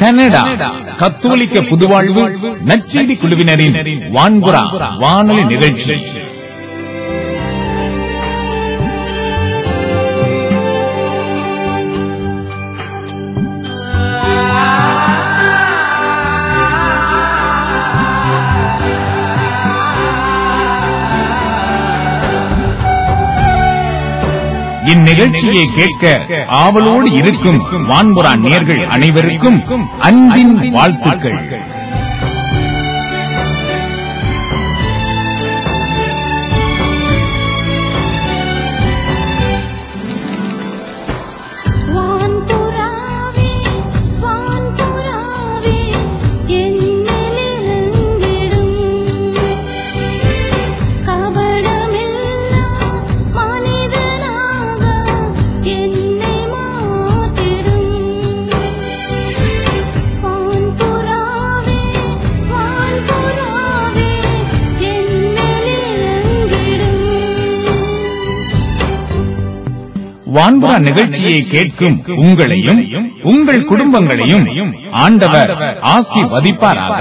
Canada கத்தோலிக்க புதுவாழ்வு நற்செய்தி குழுவினரின் வான்புறா வானொலி நிகழ்ச்சி இந்நிகழ்ச்சியை கேட்க ஆவலோடு இருக்கும் வான்புறா நேர்கள் அனைவருக்கும் அன்பின் வாழ்த்துக்கள் வான்புறாவே வான்புறாவே என்னிலிருங்கிடும் கபடமில்லா மனிதனாக என்னை மாற்றிடும் வான்புறாவே வான்புறாவே என்னிலிருங்கிடும் வான்புறா நிகழ்ச்சியை கேட்கும் உங்களையும் உங்கள் குடும்பங்களையும் ஆண்டவர் ஆசிர்வதிப்பாராக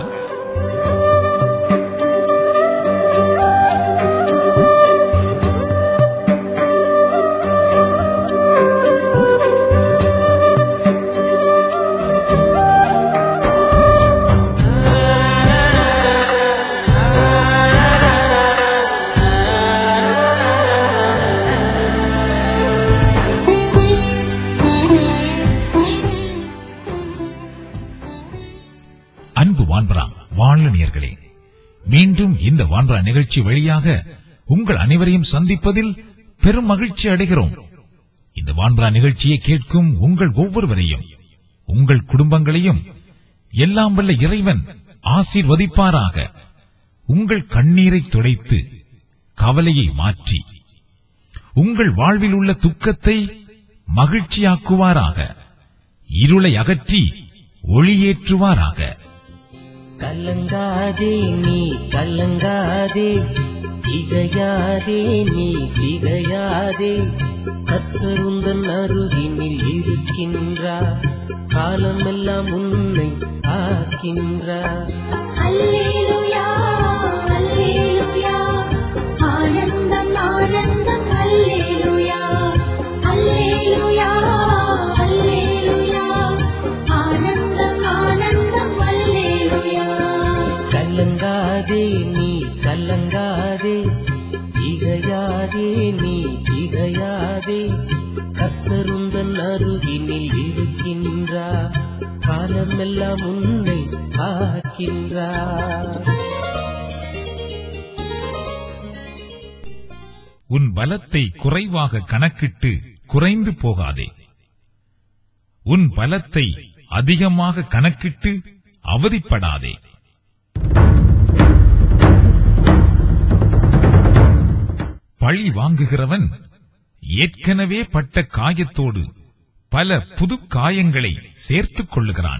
அன்பு வான்பரா வாழனியர்களே மீண்டும் இந்த வான்பரா நிகழ்ச்சி வழியாக உங்கள் அனைவரையும் சந்திப்பதில் பெரும் மகிழ்ச்சி அடைகிறோம் இந்த வான்பரா நிகழ்ச்சியை கேட்கும் உங்கள் ஒவ்வொருவரையும் உங்கள் குடும்பங்களையும் எல்லாம் வல்ல இறைவன் ஆசீர்வதிப்பாராக உங்கள் கண்ணீரை துடைத்து கவலையை மாற்றி உங்கள் வாழ்வில் உள்ள துக்கத்தை மகிழ்ச்சியாக்குவாராக இருளை அகற்றி ஒளியேற்றுவாராக கலங்காதே நீ கலங்காதே திகையாதே நீ திகையாதே கத்தருந்தன் அருகினில் இருக்கின்றார் காலமெல்லாம் உன்னை ஆக்கின்றார் அல்லேலூயா அல்லேலூயா ஆனந்தம் ஆனந்தம் அல்லேலூயா அல்லேலூயா அல்லேலூயா ஆனந்தம் ஆனந்தம் அல்லேலூயா கலங்காதே நீ கலங்காதே திகையாதே நீ திகையாதே கத்தருந்தன் அருகினில் இருக்கின்றார் காலமெல்லாம் உன்னை ஆக்கின்றார் உன் பலத்தை குறைவாக கணக்கிட்டு குறைந்து போகாதே உன் பலத்தை அதிகமாக கணக்கிட்டு அவதிப்படாதே பழி வாங்குகிறவன் ஏற்கனவே பட்ட காயத்தோடு பல புது காயங்களை சேர்த்துக் கொள்ளுகிறான்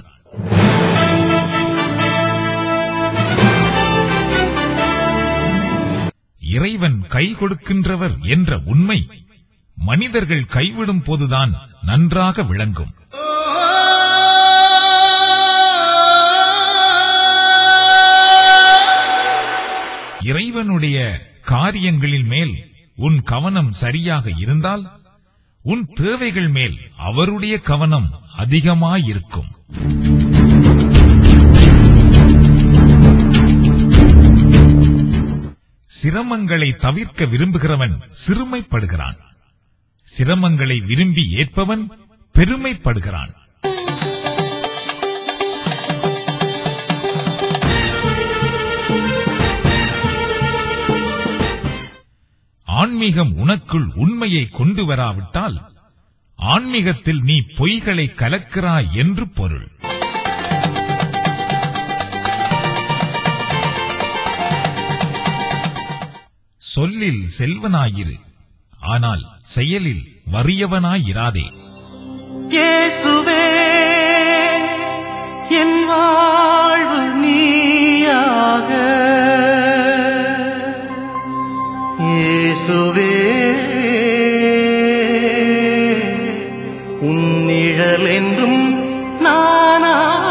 இறைவன் கை கொடுக்கின்றவர் என்ற உண்மை மனிதர்கள் கைவிடும் போதுதான் நன்றாக விளங்கும் இறைவனுடைய காரியங்களில் மேல் உன் கவனம் சரியாக இருந்தால் உன் தேவைகள் மேல் அவருடைய கவனம் அதிகமாயிருக்கும் சிரமங்களை தவிர்க்க விரும்புகிறவன் சிறுமைப்படுகிறான் சிரமங்களை விரும்பி ஏற்பவன் பெருமைப்படுகிறான் ஆன்மீகம் உனக்குள் உண்மையை கொண்டு வராவிட்டால் ஆன்மீகத்தில் நீ பொய்களை கலக்கிறாய் என்று பொருள் சொல்லில் செல்வனாயிரு ஆனால் செயலில் வறியவனாயிராதே இயேசுவே என் வாழ்வு நீயாக இயேசுவே உன் நிழல் என்றும் நானாக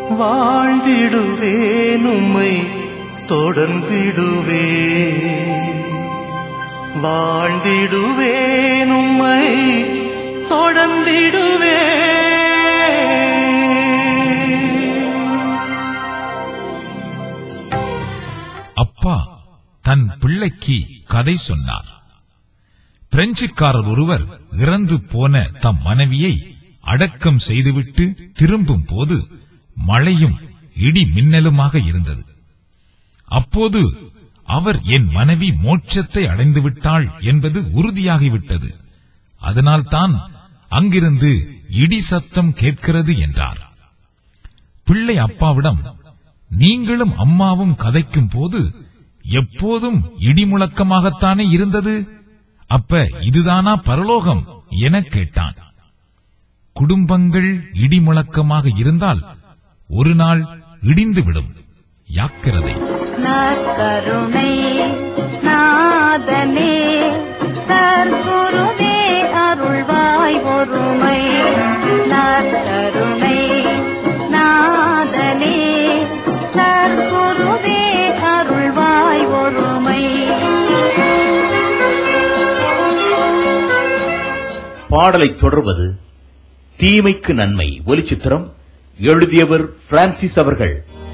வாழ்ந்திடுவேன் உம்மை தொடர்ந்திடுவே வாழ்ந்திடுவேன் உம்மை தொடர்ந்திடுவே அப்பா தன் பிள்ளைக்கு கதை சொன்னார் பிரெஞ்சுக்காரர் ஒருவர் இறந்து போன தம் மனைவியை அடக்கம் செய்துவிட்டு திரும்பும் போது மழையும் இடி மின்னலுமாக இருந்தது அப்போது அவர் என் மனைவி மோட்சத்தை அடைந்து விட்டாள் என்பது உறுதியாகிவிட்டது அதனால்தான் அங்கிருந்து இடி சத்தம் கேட்கிறது என்றார் பிள்ளை அப்பாவிடம் நீங்களும் அம்மாவும் கதைக்கும் போது எப்போதும் இடி முழக்கமாகத்தானே இருந்தது அப்ப இதுதானா பரலோகம் எனக் கேட்டான் குடும்பங்கள் இடி முழக்கமாக இருந்தால் ஒரு நாள் இடிந்துவிடும் யாக்கிரதை நற்கருணை நாதனே சர்க்குருவே அருள்வாய் ஒருமை நற்கருணை நாதனே சர்க்குருவே அருள்வாய் ஒருமை பாடலைத் தொடர்வது தீமைக்கு நன்மை ஒலிச்சித்திரம் எழுதியவர் பிரான்சிஸ் அவர்கள்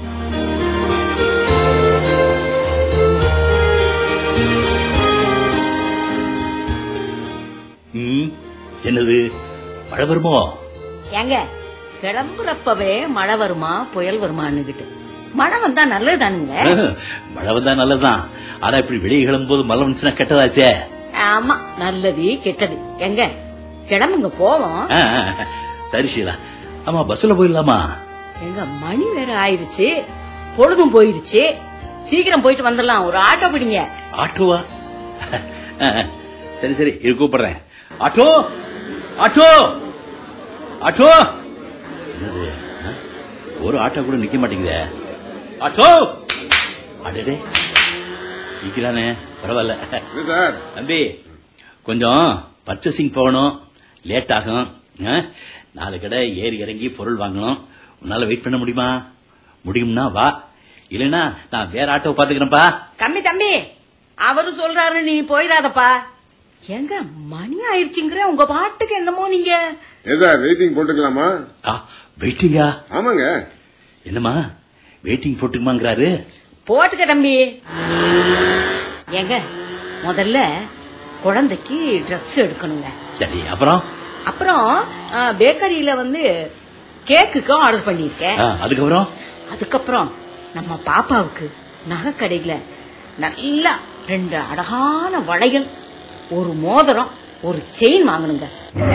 ம், என்னது மழை வருமோ ஏங்க கிளம்புறப்பவே மழை வருமா புயல் வருமான்னுகிட்டு மழை வந்தா நல்லதுதானுங்க மழை வந்தா நல்லதுதான் ஆனா இப்படி வெளியே கிளம்பும்போது மழை வந்துச்சுன்னா கெட்டதாச்சே ஆமா நல்லது கெட்டது எங்க கிளம்புங்க போவோம் ஆ, ஆ, சரி ஷீலா ஆமா பஸ்ல போயிடலாமா எங்க மணி வேற ஆயிருச்சு பொழுதும் போயிருச்சு சீக்கிரம் போயிட்டு வந்துடலாம் ஒரு ஆட்டோ பிடிங்க ஆட்டோவா ஆ, ஆ. சரி சரி இரு கூப்பிடுறேன் ஆட்டோ ஆட்டோ ஆட்டோ என்னது ஆ? ஒரு ஆட்டோ கூட நிக்க மாட்டேங்குதே ஆட்டோ அடடே நிக்கிறானே பரவாயில்ல சார் தம்பி கொஞ்சம் பர்ச்சேசிங் போகணும் லேட் ஆகும் ஆ? நாலு கடை ஏறி இறங்கி பொருள் வாங்கணும் உன்னால வெயிட் பண்ண முடியுமா முடியும்னா வா இல்லைன்னா நான் வேற ஆட்டோ பாத்துக்கிறேன்ப்பா தம்பி தம்பி அவரு சொல்றாரு நீ போயிடாதப்பா எங்க மணி ஆயிடுச்சுங்கிற உங்க பாட்டுக்கு என்னமோ நீங்க ஏன் சார் வெயிட்டிங் போட்டுக்கலாமா ஆ வெயிட்டிங்கா ஆமாங்க என்னம்மா வெயிட்டிங் போட்டுக்குமாங்கிறாரு போட்டுக்க தம்பி ஏங்க முதல்ல குழந்தைக்கு Dress எடுக்கணுங்க சரி அப்புறம் அப்புறம் ஆ, பேக்கரியில வந்து கேக்குக்கு ஆர்டர் பண்ணியிருக்கேன் ஆ, அதுக்கப்புறம் அதுக்கப்புறம் நம்ம பாப்பாவுக்கு நகை கடையில நல்லா ரெண்டு அழகான வளையல் ஒரு மோதிரம் ஒரு செயின் வாங்கணுங்க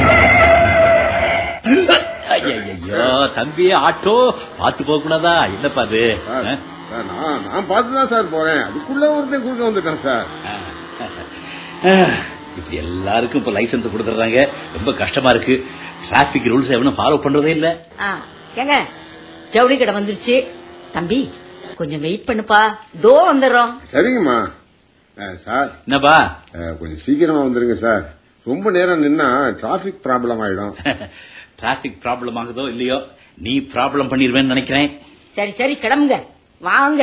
ஐயோ தம்பி ஆட்டோ பாத்து போக கூடாதா என்னப்பா அது சார் ஆ? சார் நான் நான் பார்த்து தான் சார் போறேன் அதுக்குள்ள ஒருத்தன் குறுக்க வந்துட்டான் சார் ஆ, இப்படி எல்லாருக்கும் இப்ப லைசன்ஸ் கொடுத்துறாங்க ரொம்ப கஷ்டமா இருக்கு டிராபிக் ரூல்ஸ் எவனும் ஃபாலோ பண்றதே இல்ல ஆ, ஏங்க ஜவுளி கடை வந்துருச்சு தம்பி கொஞ்சம் வெயிட் பண்ணுப்பா தோ வந்துடுறோம் சரிங்கம்மா ஆ, சார் என்னப்பா ஆ, கொஞ்சம் சீக்கிரமா வந்துருங்க சார் ரொம்ப நேரம் நின்னா டிராபிக் ப்ராப்ளம் ஆயிடும் டிராபிக் ப்ராப்ளம் ஆகுதோ இல்லையோ நீ ப்ராப்ளம் பண்ணிருவேன்னு நினைக்கிறேன் சரி சரி கிளம்புங்க வாங்க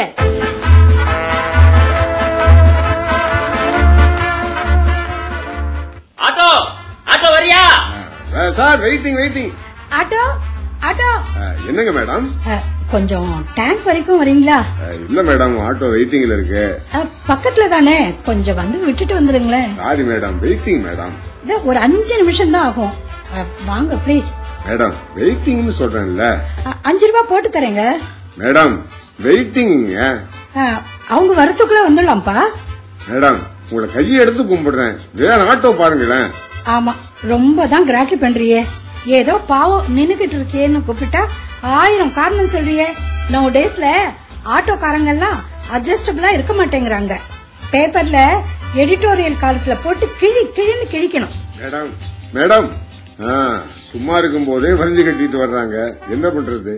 ஆட்டோ ஆட்டோ வரியா ஆ, sir waiting waiting auto auto என்னங்க மேடம் அஹ், கொஞ்சம் டேங்க் வரைக்கும் வரீங்களா ஆ, இல்ல மேடம் ஆட்டோ வெயிட்டிங்ல இருக்கு அஹ், பக்கத்துல தானே கொஞ்சம் வந்து விட்டுட்டு வந்துருங்களேன் சாரி மேடம் வெயிட்டிங் மேடம் இதோ ஒரு அஞ்சு நிமிஷம் தான் ஆகும் அஹ், வாங்க ப்ளீஸ் மேடம் வெயிட்டிங்னு சொல்றேன்ல அஞ்சு ரூபாய் போட்டு தரேங்க மேடம் வெயிட்டிங் அஹ், அவங்க வரத்துக்குள்ள வந்துடலாம்ப்பா மேடம் உங்களை கையை எடுத்து கும்பிடுறேன் வேற ஆட்டோ பாருங்களேன் ஆமா ரொம்ப தான் கிராக்கி பண்றியே ஏதோ பாவம் நின்னுகிட்டு இருக்கேன்னு கூப்பிட்டா ஆயிரம் காரணம் சொல்றியே நோ டேஸ்ல ஆட்டோக்காரங்க எல்லாம் அட்ஜஸ்டபிளா இருக்க மாட்டேங்கிறாங்க பேப்பர்ல எடிட்டோரியல் காலத்துல போட்டு கிழி கிழின்னு கிழிக்கணும் மேடம் மேடம் ஆ, சும்மா இருக்கும் போதே வரைஞ்சு கட்டிட்டு வர்றாங்க என்ன பண்றது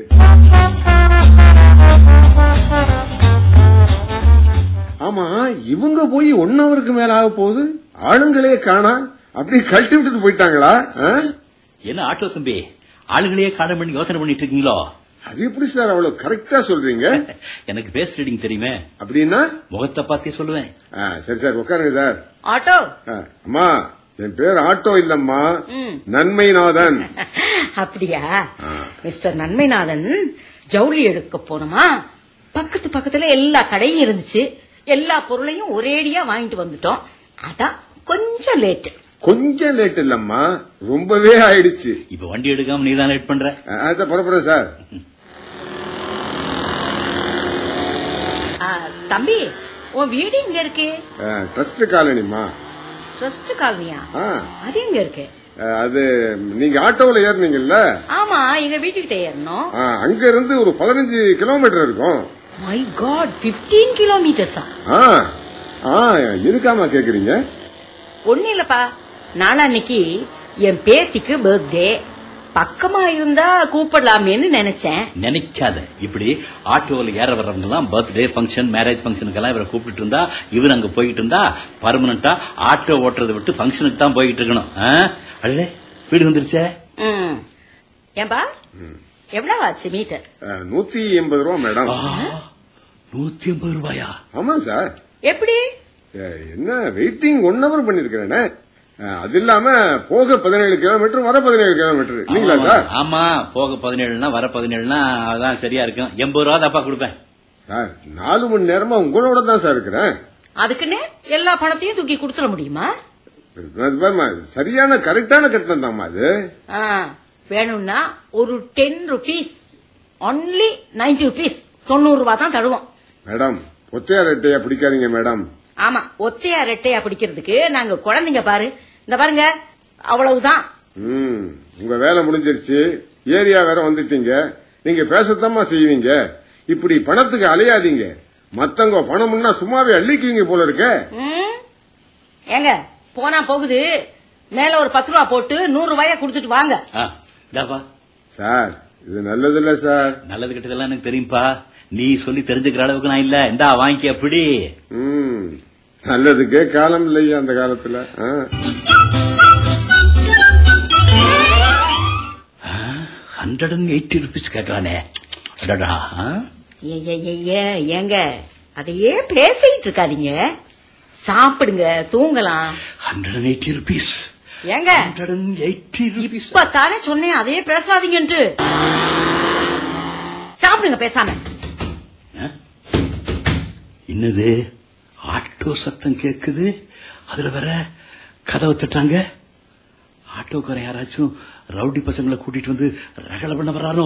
ஆமா இவங்க போய் ஒன் ஹவருக்கு மேல ஆக போகுது ஆளுங்களே காணா அப்படி கழட்டி விட்டுட்டு போயிட்டாங்களா ஆ? என்ன ஆட்டோ தம்பி ஆளுங்களையே காண பண்ணி யோசனை பண்ணிட்டு இருக்கீங்களோ அது எப்படி சார் அவ்வளவு கரெக்டா சொல்றீங்க எனக்கு பேஸ் ரீடிங் தெரியுமே அப்படின்னா முகத்தை பார்த்தே சொல்லுவேன் ஆ, சரி சார் உட்காருங்க சார் ஆட்டோ ஆ, அம்மா என் பேர் ஆட்டோ இல்லம்மா ம். நன்மைநாதன் அப்படியா ஆ. மிஸ்டர் நன்மைநாதன் ஜவுளி எடுக்க போனோமா பக்கத்து பக்கத்துல எல்லா கடையும் இருந்துச்சு எல்லா பொருளையும் ஒரேடியா வாங்கிட்டு வந்துட்டோம் அதான் கொஞ்சம் லேட் கொஞ்சம் லேட் இல்லம்மா ரொம்பவே ஆயிடுச்சு இப்ப வண்டி எடுக்காம நீ தான் லேட் பண்ற ஆ, அதான் புறப்படுறேன் சார் தம்பி உன் வீடு எங்க இருக்கு ட்ரஸ்ட் காலனிமா ட்ரஸ்ட் காலனியா ஆ, அது எங்க இருக்கு ஆ, அது நீங்க ஆட்டோவில் ஏறினீங்கல்ல ஆமா எங்க வீட்டுக்கிட்ட ஏறணும் ஆ, அங்க இருந்து ஒரு பதினஞ்சு கிலோமீட்டர் இருக்கும் மை காட் 15 கிலோமீட்டர்ஸா ஆ ஆ எதுக்காமா கேக்குறீங்க ஒண்ணு இல்லப்பா நாளான்னைக்கு என் பேத்திக்கு பர்த்டே பக்கமா இருந்தா கூப்பிடலாமேன்னு நினைச்சேன் நினைக்காத இப்படி ஆட்டோவில் ஏற வர்றவங்க எல்லாம் பர்த்டே ஃபங்க்ஷன் மேரேஜ் ஃபங்க்ஷனுக்கெல்லாம் இவரை கூப்பிட்டு இருந்தா இவர் அங்க போயிட்டு இருந்தா பர்மனண்டா ஆட்டோ ஓட்டுறதை விட்டு ஃபங்க்ஷனுக்கு தான் போயிட்டு இருக்கணும் ஆ? அடே வீடு வந்துருச்சே ம். ஏன்பா எவ்வளவு ஆச்சு மீட்டர் ஆ, நூத்தி எண்பது ரூபா மேடம் நூத்தி ஐம்பது ரூபாயா ஆமா சார் எப்படி ஆ, என்ன வெயிட்டிங் ஒன் ஹவர் பண்ணிருக்கிறேனே ஆ, அது இல்லாம போக பதினேழு கிலோமீட்டர் வர பதினேழு கிலோமீட்டர் இல்லீங்களா சார் ஆமா போக பதினேழுனா வர பதினேழுனா அதான் சரியா இருக்கும் எண்பது ரூபா தாப்பா கொடுப்பேன் சார் நாலு மணி நேரமா உங்களோட தான் சார் இருக்கிறேன் அதுக்குன்னு எல்லா பணத்தையும் தூக்கி கொடுத்துட முடியுமா அது பாரும்மா, சரியான கரெக்டான கட்டணம் தான்மா அது ஆ, வேணும்னா ஒரு ten rupees only ninety rupees தொண்ணூறு ரூபாய் தான் தருவோம் மேடம் ஒத்தையார் ரெட்டையா பிடிக்காதீங்க மேடம் ஆமா ஒத்தையா ரெட்டையா பிடிக்கிறதுக்கு நாங்க குழந்தைங்க பாரு இந்த பாருங்க அவ்வளவுதான் ம் உங்க வேலை முடிஞ்சிருச்சு ஏரியா வேற வந்துட்டீங்க நீங்க பேசத்தாம்மா செய்வீங்க இப்படி பணத்துக்கு அலையாதீங்க மத்தவங்க பணம்னா சும்மாவே அள்ளிக்குவீங்க போல இருக்கே ம்? ஏங்க போனா போகுது மேல ஒரு பத்து ரூபா போட்டு நூறு ரூபாய கொடுத்துட்டு வாங்க ஆ, இந்தாப்பா சார் இது நல்லதில்ல சார் நல்லது கெட்டதெல்லாம் எனக்கு தெரியும்பா நீ சொல்லி தெரிஞ்சுக்கிற அளவுக்கு நான் இல்ல இந்தா வாங்கிக்க அப்படி ம் நல்லதுக்கே காலம் இல்லையா அந்த காலத்துல ஆ. ஹண்ட்ரட் அண்ட் எயிட்டி ருபீஸ் கேட்கறானே அடடா ஆ? ஏ, ஏ, ஏ, ஏ, ஏங்க அதையே பேசிட்டு இருக்காதீங்க சாப்பிடுங்க தூங்கலாம் ஹண்ட்ரட் அண்ட் எயிட்டி ருபீஸ் ஏங்க ஹண்ட்ரட் அண்ட் எயிட்டி ருபீஸ் இப்ப தானே சொன்னேன் அதையே பேசாதீங்கன்ட்டு சாப்பிடுங்க பேசாம என்னது ஆட்டோ சத்தம் கேக்குது அதுல வேற கதவை தட்டாங்க ஆட்டோக்காரன் யாராச்சும் ரவுடி பசங்களை கூட்டிட்டு வந்து ரகலை பண்ண வர்றாரோ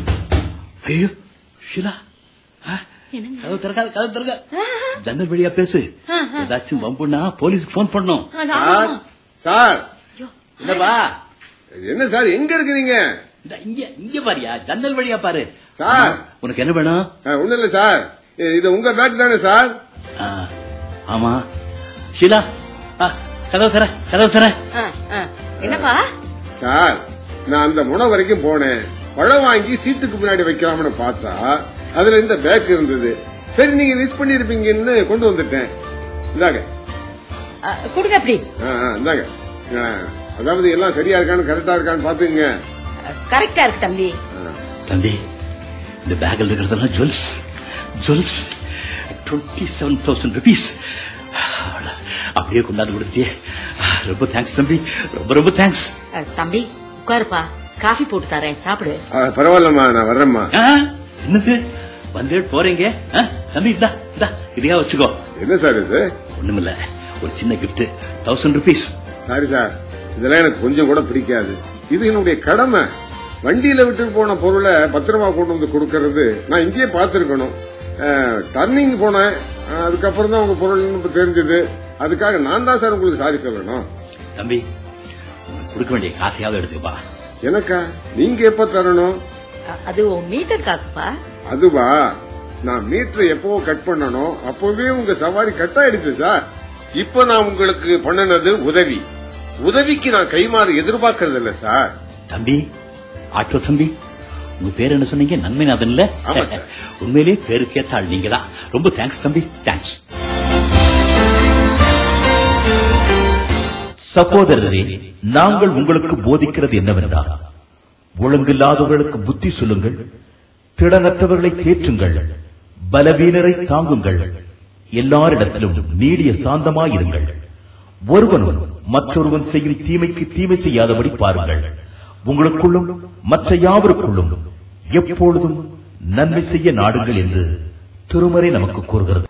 ஐயோ ஷீலா ஆ? கதவு திறக்காத கதவு திறக்க ஜன்னல் வழியா பேசு ஏதாச்சும் வம்புன்னா போலீஸ்க்கு போன் பண்ணும் சார் சார் இல்லப்பா என்ன சார் எங்க இருக்கிறீங்க இந்த இங்க இங்க பாரியா ஜன்னல் வழியா பாரு சார். உனக்கு என்ன வேணும் ஒண்ணு இல்ல சார் இ- இது உங்க பேக் தானே சார் ஆ, ஆமா ஷீலா ஆ, கதவு தர கதவு தர ஆ, ஆ. என்னப்பா சார் நான் அந்த முனை வரைக்கும் போனேன் பழம் வாங்கி சீட்டுக்கு முன்னாடி வைக்கலாம்னு பார்த்தா அதுல இந்த பேக் இருந்தது சரி நீங்க மிஸ் பண்ணிருப்பீங்கன்னு கொண்டு வந்துட்டேன் இந்தாங்க ஆ, கொடுங்க அப்படி ஆ, ஆ, இந்தாங்க ஆ, அதாவது எல்லாம் சரியா இருக்கான்னு கரெக்டா இருக்கான்னு பாத்துங்க கரெக்டா இருக்கு தம்பி தம்பி இந்த பேக்கில் இருக்கிறதெல்லாம் jewels jewels twenty seven thousand rupees அப்படியே கொண்டாந்து கொடுத்தியே ரொம்ப தேங்க்ஸ் தம்பி ரொம்ப ரொம்ப தேங்க்ஸ் ஆ, தம்பி உட்காருப்பா காஃபி போட்டு தரேன் சாப்பிடு பரவாயில்லம்மா நான் வர்றேம்மா என்னது வந்து போறீங்க ஆ, தம்பி இந்தா இந்தா இதையா வச்சுக்கோ என்ன சார் இது ஒண்ணுமில்ல ஒரு சின்ன gift thousand rupees sorry sir இதெல்லாம் எனக்கு கொஞ்சம் கூட பிடிக்காது இது என்னுடைய கடமை வண்டியில விட்டு போன பொருளை பத்திரமா கொண்டு வந்து கொடுக்கறது நான் இங்கேயே பார்த்திருக்கணும் டர்னிங் போனேன் அஹ், அதுக்கப்புறம் தான் உங்க பொருள் இப்ப தெரிஞ்சது அதுக்காக நான் தான் சார் உங்களுக்கு சாரி சொல்லணும் தம்பி உனக்கு கொடுக்க வேண்டிய காசையாவது எடுத்துக்கப்பா எனக்கா நீங்க எப்ப தரணும் ஆ, அது உன் மீட்டர் காசுப்பா அதுவா நான் மீட்டரை எப்போ கட் பண்ணணும் அப்பவே உங்க சவாரி கட் ஆயிடுச்சு சார் இப்ப நான் உங்களுக்கு பண்ணினது உதவி உதவிக்கு நான் கைமாறு எதிர்பார்க்கறது இல்ல சார் தம்பி ஆட்டோ தம்பி உங்க பேர் என்ன சொன்னீங்க நன்மைநாதன் இல்ல ஆமா சார். உண்மையிலேயே பேருக்கேத்த ஆள் நீங்க தான் ரொம்ப தேங்க்ஸ் தம்பி தேங்க்ஸ் சகோதரரே நாங்கள் உங்களுக்கு போதிக்கிறது என்னவென்றால் ஒழுங்கில்லாதவர்களுக்கு புத்தி சொல்லுங்கள் திடனற்றவர்களை தேற்றுங்கள் பலவீனரை தாங்குங்கள் எல்லாரிடத்திலும் நீடிய சாந்தமாயிருங்கள் ஒருவனும் மற்றொருவன் செய்யும் தீமைக்கு தீமை செய்யாதபடி பாருங்கள் உங்களுக்குள்ளும் மற்ற யாவருக்குள்ளும் எப்பொழுதும் நன்மை செய்ய நாடுங்கள் என்று திருமறை நமக்கு கூறுகிறது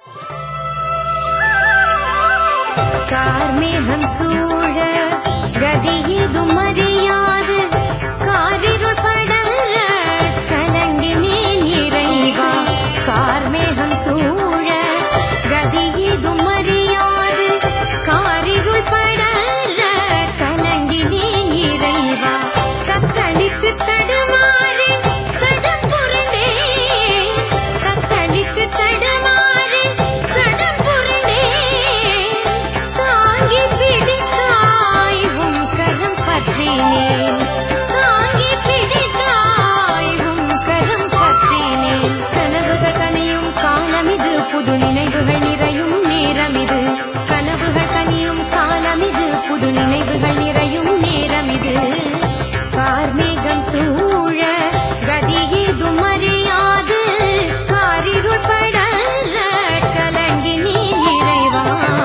கார்மேகம் சூழ கதியேதும் அறியாது காரிருள் படர கலங்கினேன் இறைவா கார்மேகம் சூழ கதியேதும் அறியாது காரிருள் படர கலங்கினேன் இறைவா தத்தளித்து தடுமாறி தடம்புரண்டே தத்தளித்து தடுமாறி தடம்புரண்டே தாங்கி பிடித்தாய் உம் கரம் பற்றினேன் தாங்கி பிடித்தாய் உம் கரம் பற்றினேன் கனவுகள் கனியும் காலமிது புது நினைவுகள் நிறையும் நேரமிது கனவுகள் கனியும் காலமிது புது நினைவுகள் நிறையும் நேரமிது கார்மேகம் சூழ கதியேதும் அறியாது காரிருள் படர கலங்கி நீ இறைவா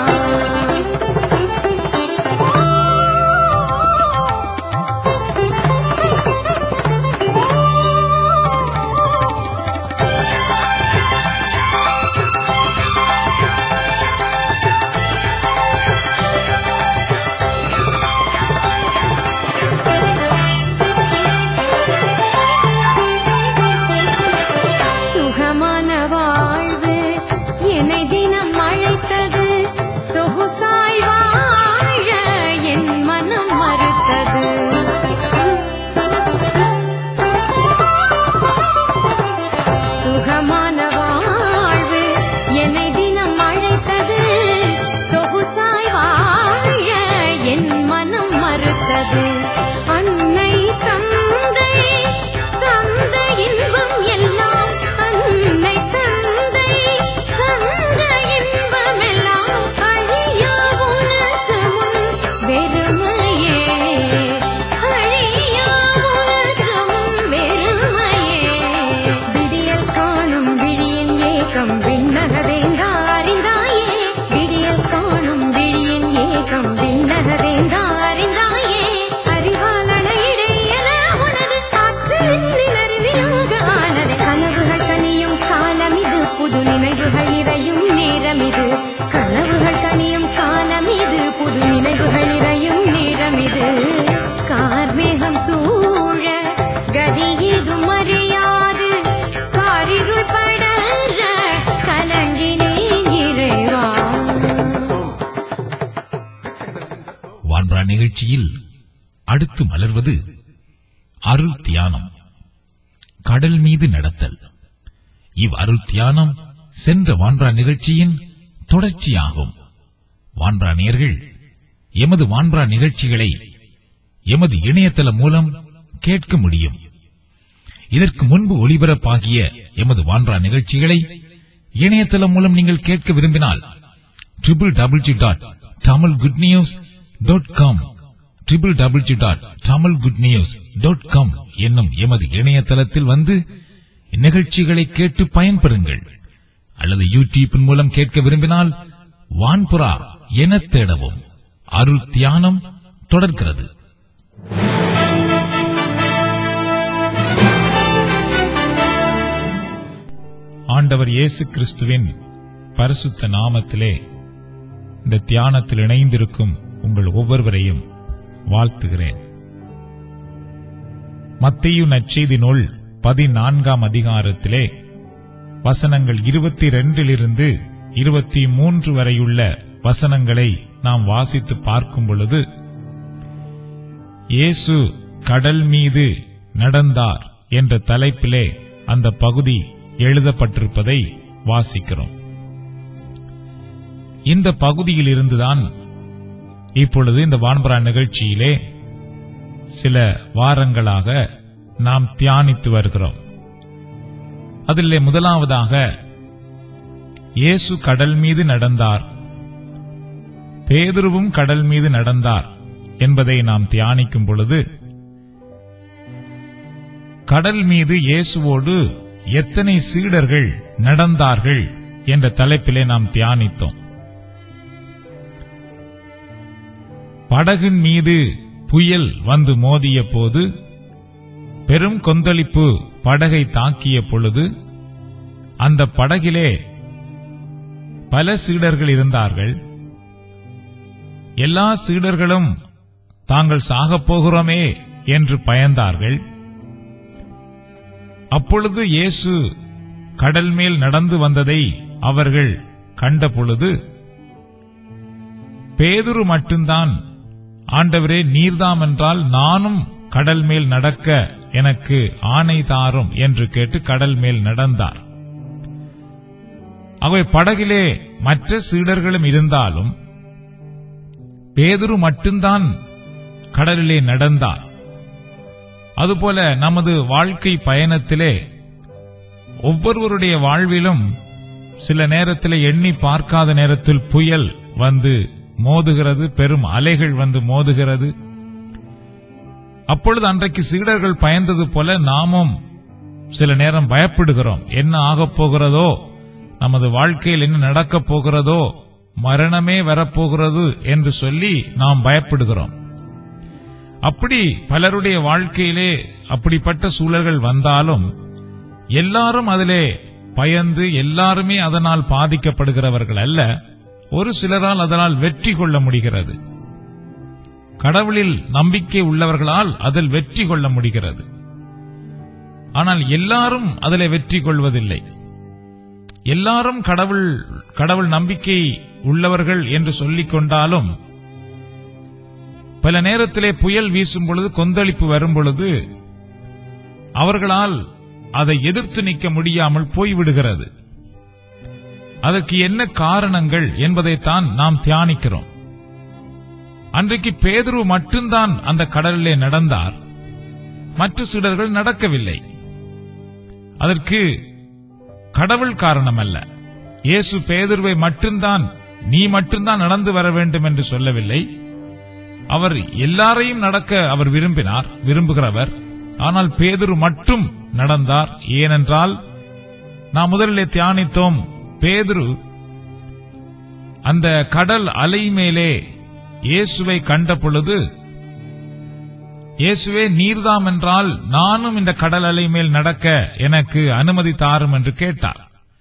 சுகமான வாழ்வு என்னை தினம் அழைத்தது சொகுசாய் வாழ என் மனம் மறுத்தது சுகமான வாழ்வு என்னை தினம் அழைத்தது சொகுசாய் வாழ என் மனம் மறுத்தது அன்னை தந்தை தந்த இன்பம் எல்லாம் அன்னை தந்தை தந்த இன்பம் எல்லாம் அழியா உனக்கு முன் வெறுமையே அழியா உனக்கு முன் வெறுமையே விடியல் காணும் விழியின் ஏக்கம் விண்ணக வேங்கா அறிந்தாயே விடியல் காணும் விழியின் ஏக்கம் விண்ணக வேங்கா அறிந்தாயே அறிவாளன இடையன உனது ஆற்றலின் நிலருவியாக ஆனது கனவுகள் கனியும் காலம் இது புது நினைவுகள் நிறையும் நேரம் இது கனவுகள் கனியும் காலம் இது புது நினைவுகள் நிறையும் நேரம் இது கார்மேகம் சூழ கதி ஏதும் அறியாது காரிருள் படர கலங்கினேன் இறைவா வான்பரா நிகழ்ச்சியில் அடுத்து மலர்வது அருள் தியானம் கடல் மீது நடத்தல் இவ் அருள் தியானம் சென்ற வான்பரா நிகழ்ச்சியின் தொடர்ச்சியாகும் வான்பரா நேர்கள் எமது வான்பரா நிகழ்ச்சிகளை எமது இணையதளம் மூலம் கேட்க முடியும் இதற்கு முன்பு ஒளிபரப்பாகிய எமது வான்பரா நிகழ்ச்சிகளை இணையதளம் மூலம் நீங்கள் கேட்க விரும்பினால் triple double G dot Tamil good news dot com triple double G dot Tamil good news dot com என்னும் எமது இணையதளத்தில் வந்து நிகழ்ச்சிகளை கேட்டு பயன்பெறுங்கள் அல்லது யூடியூப்பின் மூலம் கேட்க விரும்பினால் வான்புரா என தேடவும் அருள் தியானம் தொடர்கிறது ஆண்டவர் இயேசு கிறிஸ்துவின் பரிசுத்த நாமத்திலே இந்த தியானத்தில் இணைந்திருக்கும் உங்கள் ஒவ்வொருவரையும் வாழ்த்துகிறேன் மத்தேயு நற்செய்தி நூல் பதினான்காம் அதிகாரத்திலே வசனங்கள் இருபத்தி ரெண்டிலிருந்து இருபத்தி மூன்று வரையுள்ள வசனங்களை நாம் வாசித்து பார்க்கும் பொழுது இயேசு கடல் மீது நடந்தார் என்ற தலைப்பிலே அந்த பகுதி எழுதப்பட்டிருப்பதை வாசிக்கிறோம் இந்த பகுதியில் இருந்துதான் இப்பொழுது இந்த வான்பரா நிகழ்ச்சியிலே சில வாரங்களாக நாம் தியானித்து வருகிறோம் அதிலே முதலாவதாக இயேசு கடல் மீது நடந்தார் பேதுருவும் கடல் மீது நடந்தார் என்பதை நாம் தியானிக்கும் பொழுது கடல் மீது இயேசுவோடு எத்தனை சீடர்கள் நடந்தார்கள் என்ற தலைப்பிலே நாம் தியானித்தோம் படகின் மீது புயல் வந்து மோதிய போது பெரும் கொந்தளிப்பு படகை தாக்கிய பொழுது அந்த படகிலே பல சீடர்கள் இருந்தார்கள் எல்லா சீடர்களும் தாங்கள் சாகப் போகிறோமே என்று பயந்தார்கள் அப்பொழுது இயேசு கடல் மேல் நடந்து வந்ததை அவர்கள் கண்டபொழுது பேதுரு மட்டும்தான் ஆண்டவரே நீர்தாம் என்றால் நானும் கடல் மேல் நடக்க எனக்கு ஆணை தாரும் என்று கேட்டு கடல் மேல் நடந்தார் அவை படகிலே மற்ற சீடர்களும் இருந்தாலும் பேதுரு மட்டும்தான் கடலிலே நடந்தார் அதுபோல நமது வாழ்க்கை பயணத்திலே ஒவ்வொருவருடைய வாழ்விலும் சில நேரத்தில் எண்ணி பார்க்காத நேரத்தில் புயல் வந்து மோதுகிறது பெரும் அலைகள் வந்து மோதுகிறது அப்பொழுது அன்றைக்கு சீடர்கள் பயந்தது போல நாமும் சில நேரம் பயப்படுகிறோம் என்ன ஆகப் போகிறதோ நமது வாழ்க்கையில் என்ன நடக்கப் போகிறதோ மரணமே வரப்போகிறது என்று சொல்லி நாம் பயப்படுகிறோம் அப்படி பலருடைய வாழ்க்கையிலே அப்படிப்பட்ட சூழல்கள் வந்தாலும் எல்லாரும் அதிலே பயந்து எல்லாருமே அதனால் பாதிக்கப்படுகிறவர்கள் அல்ல ஒரு சிலரால் அதனால் வெற்றி கொள்ள முடிகிறது கடவுளில் நம்பிக்கை உள்ளவர்களால் அதில் வெற்றி கொள்ள முடிகிறது ஆனால் எல்லாரும் அதிலே வெற்றி கொள்வதில்லை எல்லாரும் கடவுள் கடவுள் நம்பிக்கை உள்ளவர்கள் என்று சொல்லிக் கொண்டாலும் பல நேரத்திலே புயல் வீசும் பொழுது கொந்தளிப்பு வரும் பொழுது அவர்களால் அதை எதிர்த்து நிற்க முடியாமல் போய்விடுகிறது அதற்கு என்ன காரணங்கள் என்பதைத்தான் நாம் தியானிக்கிறோம் அன்றைக்கு பேதுரு மட்டும்தான் அந்த கடலிலே நடந்தார் மற்ற சீடர்கள் நடக்கவில்லை அதற்கு கடவுள் காரணம் அல்ல இயேசு பேதுருவை மட்டும்தான் நீ மட்டும்தான் நடந்து வர வேண்டும் என்று சொல்லவில்லை அவர் எல்லாரையும் நடக்க அவர் விரும்பினார் விரும்புகிறவர் ஆனால் பேதுரு மட்டும் நடந்தார் ஏனென்றால் நாம் முதலிலே தியானித்தோம் பேதுரு அந்த கடல் அலை மேலே இயேசுவை கண்ட பொழுது இயேசுவே நீர்தாம் என்றால் நானும் இந்த கடல் அலை மேல் நடக்க எனக்கு அனுமதி தாரும் என்று கேட்டார்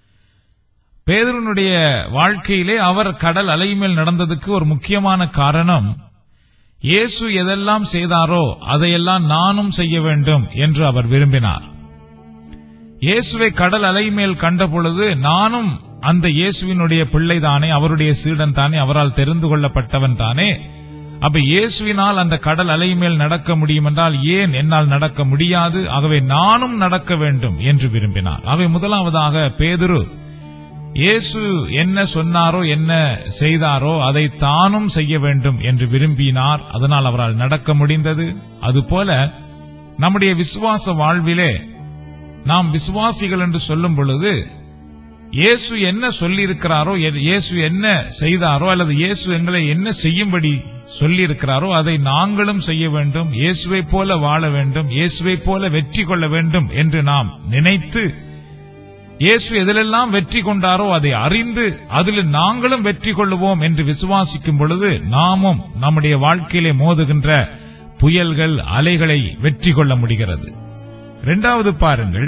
பேதுருனுடைய வாழ்க்கையிலே அவர் கடல் அலை மேல் நடந்ததுக்கு ஒரு முக்கியமான காரணம் இயேசு எதெல்லாம் செய்தாரோ அதையெல்லாம் நானும் செய்ய வேண்டும் என்று அவர் விரும்பினார் இயேசுவை கடல் அலை மேல் கண்டபொழுது நானும் அந்த இயேசுவினுடைய பிள்ளைதானே அவருடைய சீடன் தானே அவரால் தெரிந்து கொள்ளப்பட்டவன் தானே அப்ப இயேசுவினால் அந்த கடல் அலை மேல் நடக்க முடியும் என்றால் ஏன் என்னால் நடக்க முடியாது ஆகவே நானும் நடக்க வேண்டும் என்று விரும்பினார் ஆகவே முதலாவதாக பேதுரு இயேசு என்ன சொன்னாரோ என்ன செய்தாரோ அதை தானும் செய்ய வேண்டும் என்று விரும்பினார் அதனால் அவரால் நடக்க முடிந்தது அதுபோல நம்முடைய விசுவாச வாழ்விலே நாம் விசுவாசிகள் என்று சொல்லும் பொழுது இயேசு என்ன சொல்லியிருக்கிறாரோ எ- இயேசு என்ன செய்தாரோ அல்லது இயேசு எங்களை என்ன செய்யும்படி சொல்லியிருக்கிறாரோ அதை நாங்களும் செய்ய வேண்டும் இயேசுவை போல வாழ வேண்டும் இயேசுவை போல வெற்றி கொள்ள வேண்டும் என்று நாம் நினைத்து இயேசு எதிலெல்லாம் வெற்றி கொண்டாரோ அதை அறிந்து அதில் நாங்களும் வெற்றி கொள்ளுவோம் என்று விசுவாசிக்கும் பொழுது நாமும் நம்முடைய வாழ்க்கையிலே மோதுகின்ற புயல்கள் அலைகளை வெற்றி கொள்ள முடிகிறது இரண்டாவது பாருங்கள்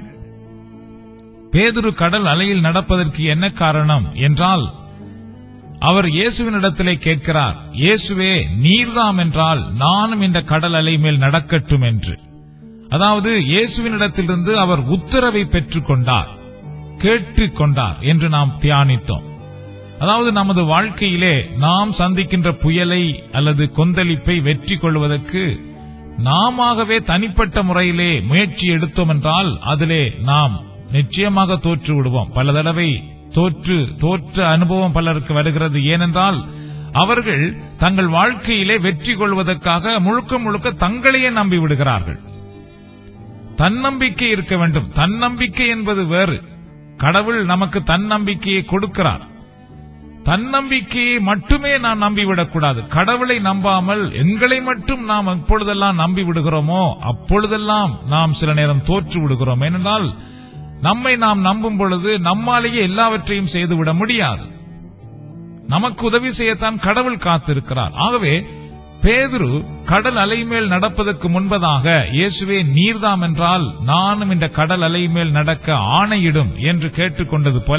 பேதுரு கடல் அலையில் நடப்பதற்கு என்ன காரணம் என்றால் அவர் இயேசுவினிடத்திலே கேட்கிறார் இயேசுவே நீர்தாம் என்றால் நானும் இந்த கடல் அலை மேல் நடக்கட்டும் என்று அதாவது இயேசுவினிடத்திலிருந்து அவர் உத்தரவை பெற்றுக் கொண்டார் கேட்டுக் கொண்டார் என்று நாம் தியானித்தோம் அதாவது நமது வாழ்க்கையிலே நாம் சந்திக்கின்ற புயலை அல்லது கொந்தளிப்பை வெற்றி கொள்வதற்கு நாமாகவே தனிப்பட்ட முறையிலே முயற்சி எடுத்தோம் என்றால் அதிலே நாம் நிச்சயமாக தோற்று விடுவோம் பல தடவை தோற்று தோற்ற அனுபவம் பலருக்கு வருகிறது ஏனென்றால் அவர்கள் தங்கள் வாழ்க்கையிலே வெற்றி கொள்வதற்காக முழுக்க முழுக்க தங்களையே நம்பி விடுகிறார்கள் தன்னம்பிக்கை இருக்க வேண்டும் தன்னம்பிக்கை என்பது வேறு கடவுள் நமக்கு தன்னம்பிக்கையை கொடுக்கிறார் தன்னம்பிக்கையை மட்டுமே நாம் நம்பிவிடக்கூடாது கடவுளை நம்பாமல் எங்களை மட்டும் நாம் எப்பொழுதெல்லாம் நம்பி விடுகிறோமோ அப்பொழுதெல்லாம் நாம் சில நேரம் தோற்று விடுகிறோம் ஏனென்றால் நம்மை நாம் நம்பும் பொழுது நம்மாலேயே எல்லாவற்றையும் செய்துவிட முடியாது நமக்கு உதவி செய்யத்தான் கடவுள் காத்திருக்கிறார் ஆகவே பேதுரு கடல் அலை மேல் நடப்பதற்கு முன்பதாக இயேசுவே நீர்தாம் என்றால் நானும் இந்த கடல் அலை மேல் நடக்க ஆணையிடும் என்று கேட்டுக்கொண்டது போல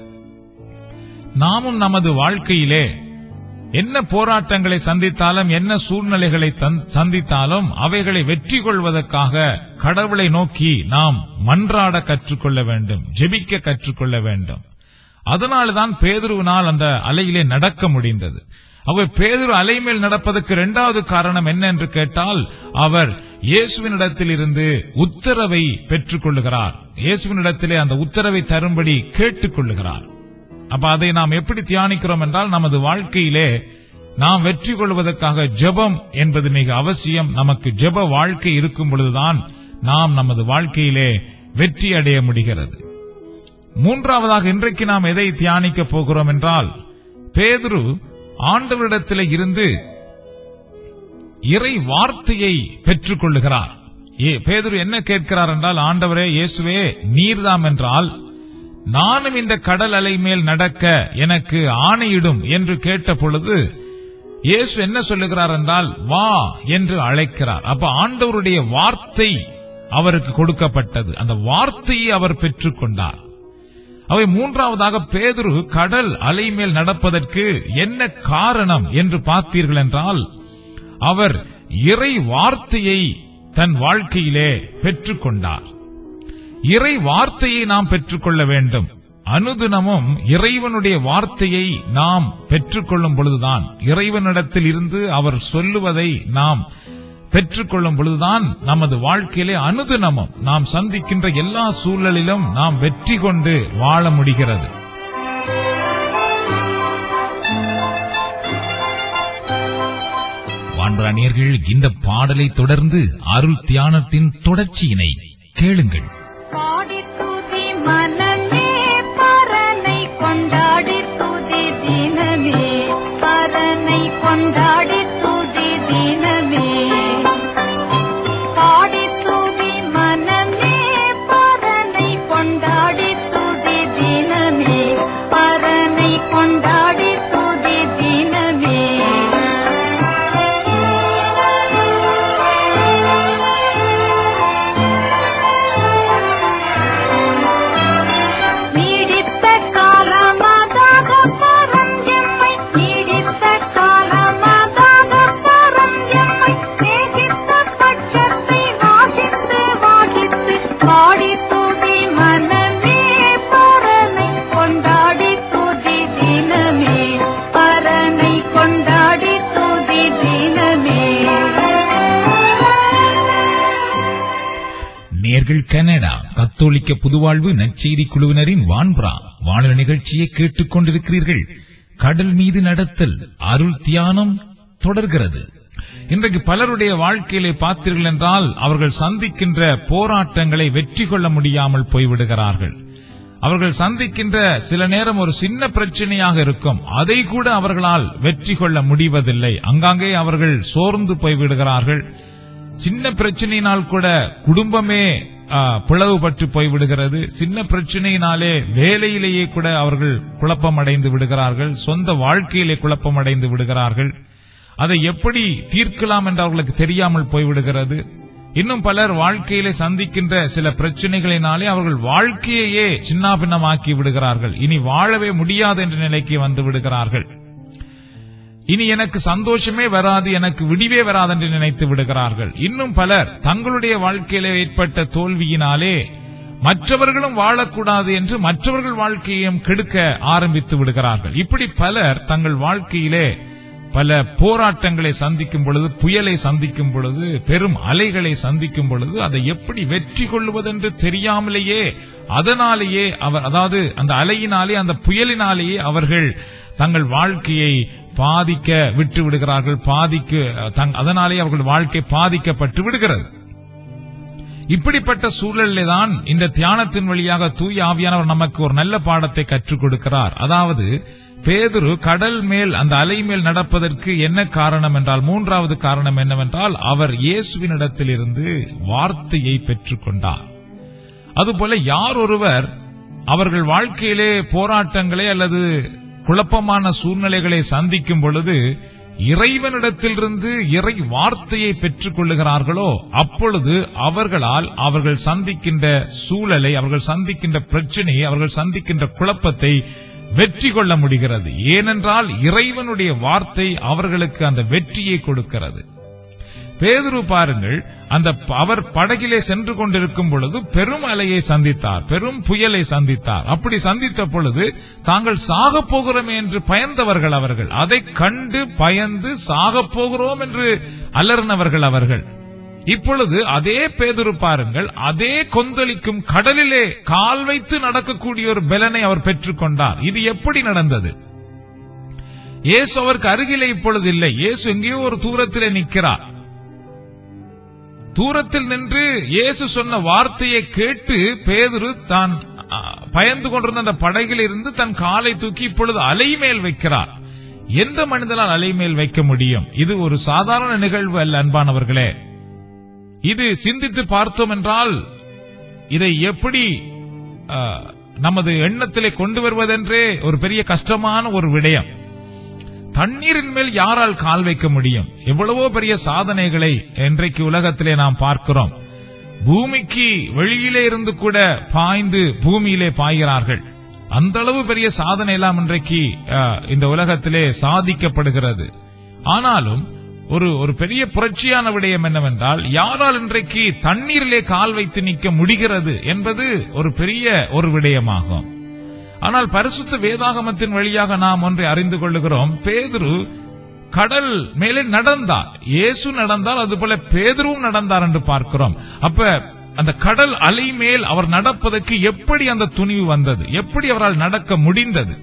நாமும் நமது வாழ்க்கையிலே என்ன போராட்டங்களை சந்தித்தாலும் என்ன சூழ்நிலைகளை தந்- சந்தித்தாலும் அவைகளை வெற்றி கொள்வதற்காக கடவுளை நோக்கி நாம் மன்றாட கற்றுக்கொள்ள வேண்டும் ஜெபிக்க கற்றுக்கொள்ள வேண்டும் அதனால்தான் பேதுருவினால் அந்த அலையிலே நடக்க முடிந்தது அவர் பேதுரு அலை மேல் நடப்பதற்கு இரண்டாவது காரணம் என்ன என்று கேட்டால் அவர் இயேசுவினிடத்தில் இருந்து உத்தரவை பெற்றுக் கொள்ளுகிறார் இயேசுவினிடத்திலே அந்த உத்தரவை தரும்படி கேட்டுக் கொள்ளுகிறார் அப்ப அதை நாம் எப்படி தியானிக்கிறோம் என்றால் நமது வாழ்க்கையிலே நாம் வெற்றி கொள்வதற்காக ஜெபம் என்பது மிக அவசியம் நமக்கு ஜெப வாழ்க்கை இருக்கும் பொழுதுதான் நாம் நமது வாழ்க்கையிலே வெற்றி அடைய முடிகிறது மூன்றாவதாக இன்றைக்கு நாம் எதை தியானிக்க போகிறோம் என்றால் பேதுரு ஆண்டவரிடத்திலே இருந்து இறை வார்த்தையை பெற்றுக் கொள்ளுகிறார் ஏ பேதுரு என்ன கேட்கிறார் என்றால் ஆண்டவரே இயேசுவே நீர்தாம் என்றால் நானும் இந்த கடல் அலை மேல் நடக்க எனக்கு ஆணையிடும் என்று கேட்ட பொழுது இயேசு என்ன சொல்லுகிறார் என்றால் வா என்று அழைக்கிறார் அப்ப ஆண்டவருடைய வார்த்தை அவருக்கு கொடுக்கப்பட்டது அந்த வார்த்தையை அவர் பெற்றுக்கொண்டார் அவை மூன்றாவதாக பேதுரு கடல் அலை மேல் நடப்பதற்கு என்ன காரணம் என்று பார்த்தீர்கள் என்றால் அவர் இறை வார்த்தையை தன் வாழ்க்கையிலே பெற்றுக்கொண்டார் இறை வார்த்தையை நாம் பெற்றுக்கொள்ள வேண்டும் அனுதினமும் இறைவனுடைய வார்த்தையை நாம் பெற்றுக்கொள்ளும் பொழுதுதான் இறைவனிடத்தில் இருந்து அவர் சொல்லுவதை நாம் பெற்றுக்கொள்ளும் பொழுதுதான் நமது வாழ்க்கையிலே அனுதினமும் நாம் சந்திக்கின்ற எல்லா சூழலிலும் நாம் வெற்றி கொண்டு வாழ முடிகிறது வான்பராணியர்கள் இந்த பாடலை தொடர்ந்து அருள் தியானத்தின் தொடர்ச்சியினை கேளுங்கள் பாடி துதி மனமே பரனை கொண்டாடி துதி தினமே பரனை கொண்டாடி துதி தினமே பாடி துதி மனமே பரனை கொண்டாடி துதி தினமே பரனை கொண்டாடி துதி தினமே நீடித்த காலமாதாக பரம் எம்மை நீடித்த காலமாதாக பரம் எம்மை நேசித்த பட்சத்தை வாசித்து வாசித்து பாடி துதி மனமே பரனை கொண்டாடி துதி தினமே பரனை கொண்டாடி துதி தினமே நேர்கள் கனடா கத்தோலிக்க புதுவாழ்வு நற்செய்தி குழுவினரின் வான்புரா வானொலி நிகழ்ச்சியை கேட்டுக் கொண்டிருக்கிறீர்கள் கடல் மீது நடத்தல் அருள் தியானம் தொடர்கிறது இன்றைக்கு பலருடைய வாழ்க்கையிலே பார்த்தீர்கள் என்றால் அவர்கள் சந்திக்கின்ற போராட்டங்களை வெற்றி கொள்ள முடியாமல் போய்விடுகிறார்கள் அவர்கள் சந்திக்கின்ற சில நேரம் ஒரு சின்ன பிரச்சனையாக இருக்கும் அதை கூட அவர்களால் வெற்றி கொள்ள முடிவதில்லை அங்காங்கே அவர்கள் சோர்ந்து போய்விடுகிறார்கள் சின்ன பிரச்சனையினால் கூட குடும்பமே ஆ, பிளவுபட்டு போய்விடுகிறது சின்ன பிரச்சனையினாலே வேலையிலேயே கூட அவர்கள் குழப்பமடைந்து விடுகிறார்கள் சொந்த வாழ்க்கையிலே குழப்பமடைந்து விடுகிறார்கள் அதை எப்படி தீர்க்கலாம் என்று அவர்களுக்கு தெரியாமல் போய்விடுகிறது இன்னும் பலர் வாழ்க்கையிலே சந்திக்கின்ற சில பிரச்சனைகளினாலே அவர்கள் வாழ்க்கையையே சின்னாபின்னமாக்கி விடுகிறார்கள் இனி வாழவே முடியாது என்ற நிலைக்கு வந்து விடுகிறார்கள் இனி எனக்கு சந்தோஷமே வராது எனக்கு விடிவே வராது என்று நினைத்து விடுகிறார்கள் இன்னும் பலர் தங்களுடைய வாழ்க்கையிலே ஏற்பட்ட தோல்வியினாலே மற்றவர்களும் வாழக்கூடாது என்று மற்றவர்கள் வாழ்க்கையையும் கெடுக்க ஆரம்பித்து விடுகிறார்கள் இப்படி பலர் தங்கள் வாழ்க்கையிலே பல போராட்டங்களை சந்திக்கும் பொழுது புயலை சந்திக்கும் பொழுது பெரும் அலைகளை சந்திக்கும் பொழுது அதை எப்படி வெற்றி கொள்வதென்று தெரியாமலேயே அதனாலேயே அவர் அதாவது அந்த அலையினாலே அந்த புயலினாலேயே அவர்கள் தங்கள் வாழ்க்கையை பாதிக்க விட்டு விடுகிறார்கள் பாதிக்க தங்- அதனாலே அவர்கள் வாழ்க்கை பாதிக்கப்பட்டு விடுகிறது இப்படிப்பட்ட சூழலிலே தான் இந்த தியானத்தின் வழியாக தூய ஆவியானவர் நமக்கு ஒரு நல்ல பாடத்தை கற்றுக் கொடுக்கிறார் அதாவது பேதுரு கடல் மேல் அந்த அலை மேல் நடப்பதற்கு என்ன காரணம் என்றால் மூன்றாவது காரணம் என்னவென்றால் அவர் இயேசுவினிடத்திலிருந்து வார்த்தையை பெற்றுக்கொண்டார் அதுபோல யார் ஒருவர் அவர்கள் வாழ்க்கையிலே போராட்டங்களை அல்லது குழப்பமான சூழ்நிலைகளை சந்திக்கும் பொழுது இறைவனிடத்திலிருந்து இறை வார்த்தையை பெற்றுக் கொள்ளுகிறார்களோ அப்பொழுது அவர்களால் அவர்கள் சந்திக்கின்ற சூழலை அவர்கள் சந்திக்கின்ற பிரச்சனையை அவர்கள் சந்திக்கின்ற குழப்பத்தை வெற்றி கொள்ள முடிகிறது ஏனென்றால் இறைவனுடைய வார்த்தை அவர்களுக்கு அந்த வெற்றியை கொடுக்கிறது பேதுரு பாருங்கள் அந்த ப- அவர் படகிலே சென்று கொண்டிருக்கும் பொழுது பெரும் அலையை சந்தித்தார் பெரும் புயலை சந்தித்தார் அப்படி சந்தித்த பொழுது தாங்கள் சாகப் போகிறோம் என்று பயந்தவர்கள் அவர்கள் அதை கண்டு பயந்து சாகப் போகிறோம் என்று அலர்னவர்கள் அவர்கள் இப்பொழுது அதே பேதுரு பாருங்கள் அதே கொந்தளிக்கும் கடலிலே கால் வைத்து நடக்கக்கூடிய ஒரு பலனை அவர் பெற்றுக்கொண்டார் இது எப்படி நடந்தது இயேசு அவருக்கு அருகிலே இப்பொழுது இல்லை இயேசு எங்கேயோ ஒரு தூரத்திலே நிற்கிறார் தூரத்தில் நின்று இயேசு சொன்ன வார்த்தையை கேட்டு பேதுரு தான் அ, பயந்து கொண்டிருந்த அந்த படகில் இருந்து தன் காலை தூக்கி இப்பொழுது அலை மேல் வைக்கிறார் எந்த மனிதனால் அலை மேல் வைக்க முடியும் இது ஒரு சாதாரண நிகழ்வு அல்ல அன்பானவர்களே இது சிந்தித்து பார்த்தோம் என்றால் இதை எப்படி அ, நமது எண்ணத்திலே கொண்டு வருவதென்றே ஒரு பெரிய கஷ்டமான ஒரு விடயம் தண்ணீரின் மேல் யாரால் கால் வைக்க முடியும் எவ்வளவோ பெரிய சாதனைகளை இன்றைக்கு உலகத்திலே நாம் பார்க்கிறோம் பூமிக்கு வெளியிலே இருந்து கூட பாய்ந்து பூமியிலே பாய்கிறார்கள் அந்த அளவு பெரிய சாதனை எல்லாம் இன்றைக்கு அஹ், இந்த உலகத்திலே சாதிக்கப்படுகிறது ஆனாலும் ஒரு ஒரு பெரிய புரட்சியான விடயம் என்னவென்றால் யாரால் இன்றைக்கு தண்ணீரிலே கால் வைத்து நிற்க முடிகிறது என்பது ஒரு பெரிய ஒரு விடயமாகும் ஆனால் பரிசுத்த வேதாகமத்தின் வழியாக நாம் ஒன்றை அறிந்து கொள்ளுகிறோம் பேதுரு கடல் மேலே நடந்தார் இயேசு நடந்தால் அதுபோல பேதுருவும் நடந்தார் என்று பார்க்கிறோம் அப்ப அந்த கடல் அலை மேல் அவர் நடப்பதற்கு எப்படி அந்த துணிவு வந்தது எப்படி அவரால் நடக்க முடிந்தது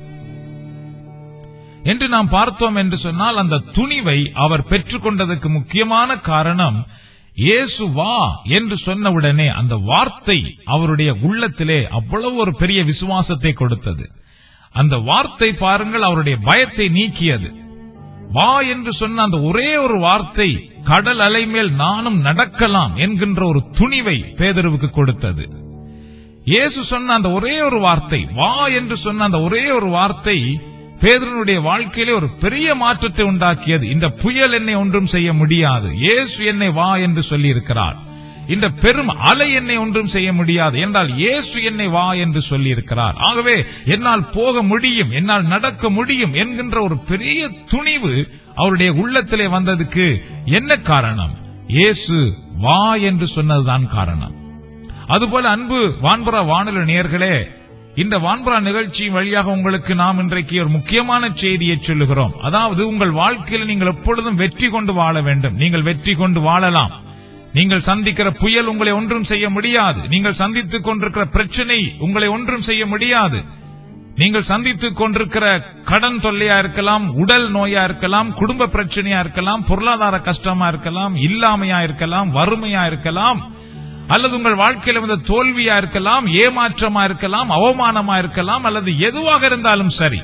என்று நாம் பார்த்தோம் என்று சொன்னால் அந்த துணிவை அவர் பெற்றுக்கொண்டதற்கு முக்கியமான காரணம் இயேசு வா என்று சொன்னவுடனே அந்த வார்த்தை அவருடைய உள்ளத்திலே அவ்வளவு ஒரு பெரிய விசுவாசத்தை கொடுத்தது அந்த வார்த்தை பாருங்கள் அவருடைய பயத்தை நீக்கியது வா என்று சொன்ன அந்த ஒரே ஒரு வார்த்தை கடல் அலை மேல் நானும் நடக்கலாம் என்கின்ற ஒரு துணிவை பேதருவுக்கு கொடுத்தது இயேசு சொன்ன அந்த ஒரே ஒரு வார்த்தை வா என்று சொன்ன அந்த ஒரே ஒரு வார்த்தை பேதருனுடைய வாழ்க்கையிலே ஒரு பெரிய மாற்றத்தை உண்டாக்கியது இந்த புயல் என்னை ஒன்றும் செய்ய முடியாது இயேசு என்னை வா என்று சொல்லி இருக்கிறார் இந்த பெரும் அலை என்னை ஒன்றும் செய்ய முடியாது என்றால் இயேசு என்னை வா என்று சொல்லி இருக்கிறார் ஆகவே என்னால் போக முடியும் என்னால் நடக்க முடியும் என்கின்ற ஒரு பெரிய துணிவு அவருடைய உள்ளத்திலே வந்ததுக்கு என்ன காரணம் இயேசு வா என்று சொன்னதுதான் காரணம் அதுபோல அன்பு வான்புறா வானொலி நேயர்களே இந்த வான்புறா நிகழ்ச்சி வழியாக உங்களுக்கு நாம் இன்றைக்கு ஒரு முக்கியமான செய்தியை சொல்லுகிறோம் அதாவது உங்கள் வாழ்க்கையில் நீங்கள் எப்பொழுதும் வெற்றி கொண்டு வாழ வேண்டும் நீங்கள் வெற்றி கொண்டு வாழலாம் நீங்கள் சந்திக்கிற புயல் உங்களை ஒன்றும் செய்ய முடியாது நீங்கள் சந்தித்துக் கொண்டிருக்கிற பிரச்சனை உங்களை ஒன்றும் செய்ய முடியாது நீங்கள் சந்தித்துக் கொண்டிருக்கிற கடன் தொல்லையா இருக்கலாம் உடல் நோயா இருக்கலாம் குடும்ப பிரச்சனையா இருக்கலாம் பொருளாதார கஷ்டமா இருக்கலாம் இல்லாமையா இருக்கலாம் வறுமையா இருக்கலாம் அல்லது உங்கள் வாழ்க்கையில வந்த தோல்வியா இருக்கலாம் ஏமாற்றமா இருக்கலாம் அவமானமா இருக்கலாம் அல்லது எதுவாக இருந்தாலும் சரி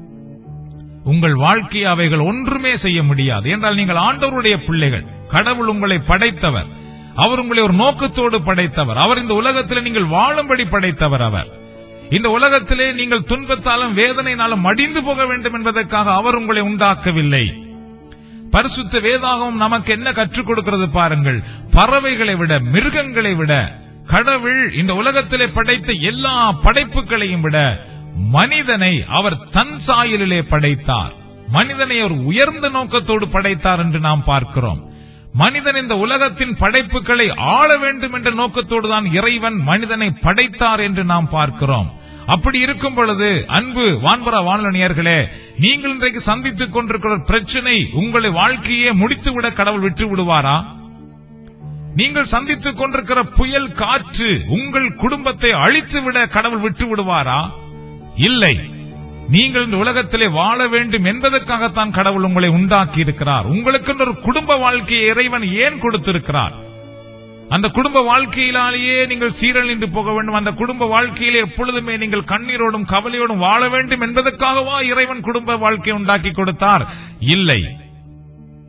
உங்கள் வாழ்க்கை அவைகள் ஒன்றுமே செய்ய முடியாது என்றால் நீங்கள் ஆண்டவருடைய பிள்ளைகள் கடவுள் உங்களை படைத்தவர் அவர் உங்களை ஒரு நோக்கத்தோடு படைத்தவர் அவர் இந்த உலகத்தில் நீங்கள் வாழும்படி படைத்தவர் அவர் இந்த உலகத்திலே நீங்கள் துன்பத்தாலும் வேதனையினாலும் மடிந்து போக வேண்டும் என்பதற்காக அவர் உங்களை உண்டாக்கவில்லை பரிசுத்த வேதாகமம் நமக்கு என்ன கற்றுக் கொடுக்கிறது பாருங்கள் பறவைகளை விட மிருகங்களை விட கடவுள் இந்த உலகத்திலே படைத்த எல்லா படைப்புகளையும் விட மனிதனை அவர் தன் சாயலிலே படைத்தார் மனிதனை ஒரு உயர்ந்த நோக்கத்தோடு படைத்தார் என்று நாம் பார்க்கிறோம் மனிதன் இந்த உலகத்தின் படைப்புகளை ஆள வேண்டும் என்ற நோக்கத்தோடு தான் இறைவன் மனிதனை படைத்தார் என்று நாம் பார்க்கிறோம் அப்படி இருக்கும் பொழுது அன்பு வான்பரா வானொலியர்களே நீங்கள் இன்றைக்கு சந்தித்துக் கொண்டிருக்கிற ஒரு பிரச்சனை உங்களை வாழ்க்கையே முடித்துவிட கடவுள் விட்டு விடுவாரா நீங்கள் சந்தித்துக் கொண்டிருக்கிற புயல் காற்று உங்கள் குடும்பத்தை அழித்துவிட கடவுள் விட்டு விடுவாரா இல்லை நீங்கள் இந்த உலகத்திலே வாழ வேண்டும் என்பதற்காகத்தான் கடவுள் உங்களை உண்டாக்கி இருக்கிறார் உங்களுக்கு ஒரு குடும்ப வாழ்க்கையை இறைவன் ஏன் கொடுத்திருக்கிறார் அந்த குடும்ப வாழ்க்கையிலாலேயே நீங்கள் சீரழிந்து போக வேண்டும் அந்த குடும்ப வாழ்க்கையிலே எப்பொழுதுமே நீங்கள் கண்ணீரோடும் கவலையோடும் வாழ வேண்டும் என்பதற்காகவா இறைவன் குடும்ப வாழ்க்கையை உண்டாக்கி கொடுத்தார் இல்லை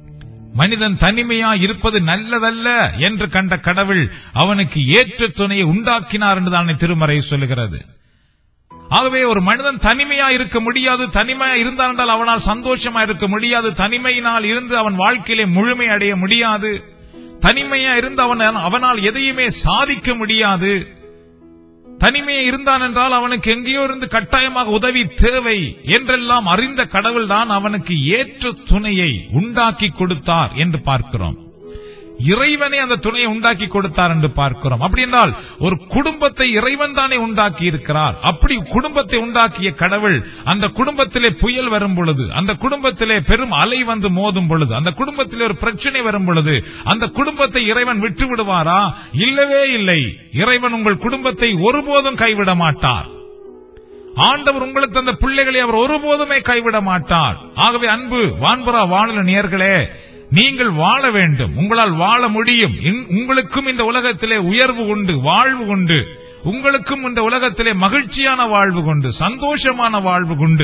மனிதன் தனிமையா இருப்பது நல்லதல்ல என்று கண்ட கடவுள் அவனுக்கு ஏற்ற துணையை உண்டாக்கினார் என்று தானே திருமறை சொல்லுகிறது ஆகவே ஒரு மனிதன் தனிமையா இருக்க முடியாது தனிமையா இருந்தால் என்றால் அவனால் சந்தோஷமா இருக்க முடியாது தனிமையினால் இருந்து அவன் வாழ்க்கையிலே முழுமை அடைய முடியாது தனிமையா இருந்து அவன் அவனால் எதையுமே சாதிக்க முடியாது தனிமையை இருந்தான் என்றால் அவனுக்கு எங்கேயோ இருந்து கட்டாயமாக உதவி தேவை என்றெல்லாம் அறிந்த கடவுள் தான் அவனுக்கு ஏற்ற துணையை உண்டாக்கி கொடுத்தார் என்று பார்க்கிறோம் இறைவனே அந்த துணையை உண்டாக்கி கொடுத்தார் என்று பார்க்கிறோம் அப்படி என்றால் ஒரு குடும்பத்தை இறைவன் தானே உண்டாக்கி இருக்கிறார் அப்படி குடும்பத்தை உண்டாக்கிய கடவுள் அந்த குடும்பத்திலே புயல் வரும் பொழுது அந்த குடும்பத்திலே பெரும் அலை வந்து மோதும் பொழுது அந்த குடும்பத்திலே ஒரு பிரச்சனை வரும் பொழுது அந்த குடும்பத்தை இறைவன் விட்டு விடுவாரா இல்லவே இல்லை இறைவன் உங்கள் குடும்பத்தை ஒருபோதும் கைவிட மாட்டார் ஆண்டவர் உங்களுக்கு அந்த பிள்ளைகளை அவர் ஒருபோதுமே கைவிட மாட்டார் ஆகவே அன்பு வான்புறா வாழல நேர்களே நீங்கள் வாழ வேண்டும் உங்களால் வாழ முடியும் இன்- உங்களுக்கும் இந்த உலகத்திலே உயர்வு உண்டு வாழ்வு உண்டு உங்களுக்கும் இந்த உலகத்திலே மகிழ்ச்சியான வாழ்வு கொண்டு சந்தோஷமான வாழ்வு உண்டு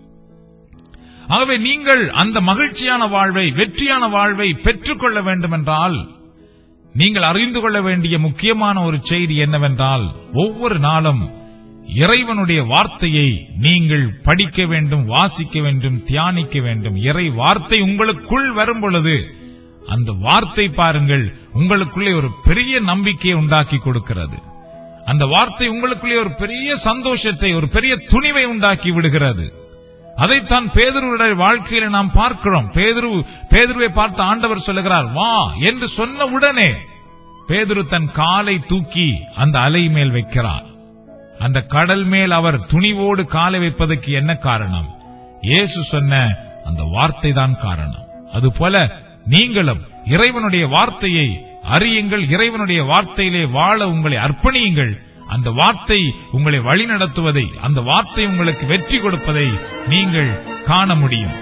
ஆகவே நீங்கள் அந்த மகிழ்ச்சியான வாழ்வை வெற்றியான வாழ்வை பெற்றுக்கொள்ள வேண்டும் என்றால் நீங்கள் அறிந்து கொள்ள வேண்டிய முக்கியமான ஒரு செய்தி என்னவென்றால் ஒவ்வொரு நாளும் இறைவனுடைய வார்த்தையை நீங்கள் படிக்க வேண்டும் வாசிக்க வேண்டும் தியானிக்க வேண்டும் இறை வார்த்தை உங்களுக்குள் வரும் பொழுது அந்த வார்த்தை பாருங்கள் உங்களுக்குள்ளே ஒரு பெரிய நம்பிக்கையை உண்டாக்கி கொடுக்கிறது அந்த வார்த்தை உங்களுக்குள்ளே ஒரு பெரிய சந்தோஷத்தை ஒரு பெரிய துணிவை உண்டாக்கி விடுகிறது அதைத்தான் பேதுருடைய வாழ்க்கையில நாம் பார்க்கிறோம் பேதுரு பேதுருவை பார்த்து ஆண்டவர் சொல்லுகிறார் வா என்று சொன்ன உடனே பேதுரு தன் காலை தூக்கி அந்த அலை மேல் வைக்கிறார் அந்த கடல் மேல் அவர் துணிவோடு காலை வைப்பதற்கு என்ன காரணம் இயேசு சொன்ன அந்த வார்த்தை தான் காரணம் அதுபோல நீங்களும் இறைவனுடைய வார்த்தையை அறியுங்கள் இறைவனுடைய வார்த்தையிலே வாழ உங்களை அர்ப்பணியுங்கள் அந்த வார்த்தை உங்களை வழிநடத்துவதை அந்த வார்த்தை உங்களுக்கு வெற்றி கொடுப்பதை நீங்கள் காண முடியும்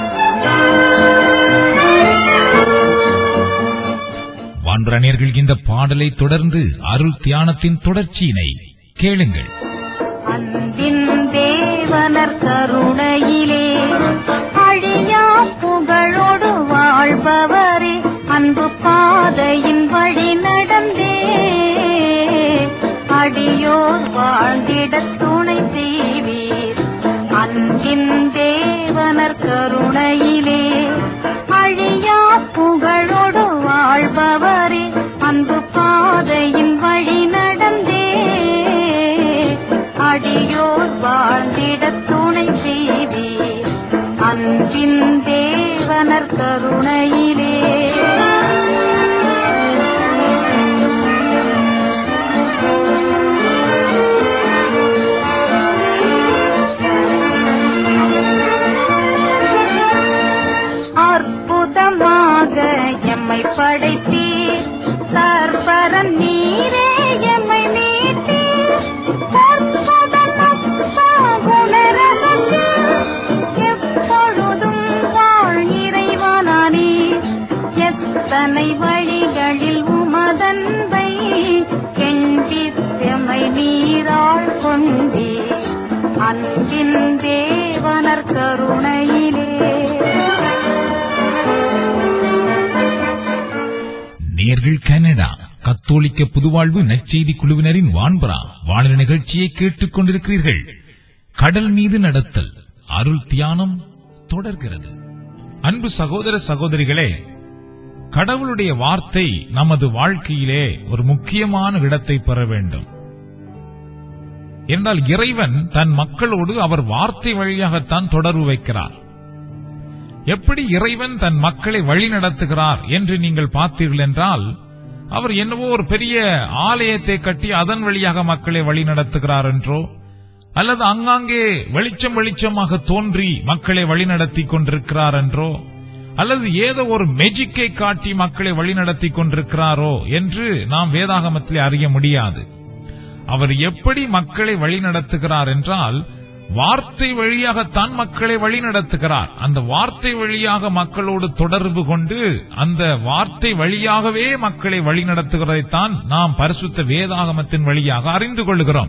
வான்பரணியர்கள் இந்த பாடலை தொடர்ந்து அருள் தியானத்தின் தொடர்ச்சியினை கேளுங்கள் அன்பின் தேவனர் கருணையிலே அழியா புகழோடு வாழ்பவரே அன்பு பாதையின் வழி நடந்தே அடியோர் வாழ்ந்திட துணை செய்வீர் அன்பின் தேவனர் கருணையிலே அழியா புகழோடு வாழ்பவரே அன்பு பாதையின் வழி நடந்தே அடியோர் வாழ்ந்திட துணை செய்தீர் அன்பின் தேவனர் கருணையிலே அற்புதமாக எம்மை படைத்தீர் சர்வரம் நீரே எம்மை மீட்டீர் எப்பொழுதும் வாழ் இறைவனானீர் எத்தனை வழிகளில் உமதன்பை கெண்டித்தமை நீராள் கொண்டீர் அன்பின் தேவனர் கருணையிலே நேர்கள் கனடா கத்தோலிக்க புதுவாழ்வு நற்செய்தி குழுவினரின் வான்பரா வானொலி நிகழ்ச்சியை கேட்டுக் கொண்டிருக்கிறீர்கள் கடல் மீது நடத்தல் அருள் தியானம் தொடர்கிறது அன்பு சகோதர சகோதரிகளே கடவுளுடைய வார்த்தை நமது வாழ்க்கையிலே ஒரு முக்கியமான இடத்தை பெற வேண்டும் என்றால் இறைவன் தன் மக்களோடு அவர் வார்த்தை வழியாகத்தான் தொடர்பு வைக்கிறார் எப்படி இறைவன் தன் மக்களை வழி நடத்துகிறார் என்று நீங்கள் பார்த்தீர்கள் என்றால் அவர் என்னவோ ஒரு பெரிய ஆலயத்தை கட்டி அதன் வழியாக மக்களை வழி நடத்துகிறார் என்றோ அல்லது அங்காங்கே வெளிச்சம் வெளிச்சமாக தோன்றி மக்களை வழிநடத்தி கொண்டிருக்கிறார் என்றோ அல்லது ஏதோ ஒரு மெஜிக்கை காட்டி மக்களை வழிநடத்தி கொண்டிருக்கிறாரோ என்று நாம் வேதாகமத்திலே அறிய முடியாது அவர் எப்படி மக்களை வழிநடத்துகிறார் என்றால் வார்த்தை வழியாகத்தான் மக்களை வழிநடத்துகிறார் அந்த வார்த்தை வழியாக மக்களோடு தொடர்பு கொண்டு அந்த வார்த்தை வழியாகவே மக்களை வழிநடத்துகிறதைத்தான் நாம் பரிசுத்த வேதாகமத்தின் வழியாக அறிந்து கொள்கிறோம்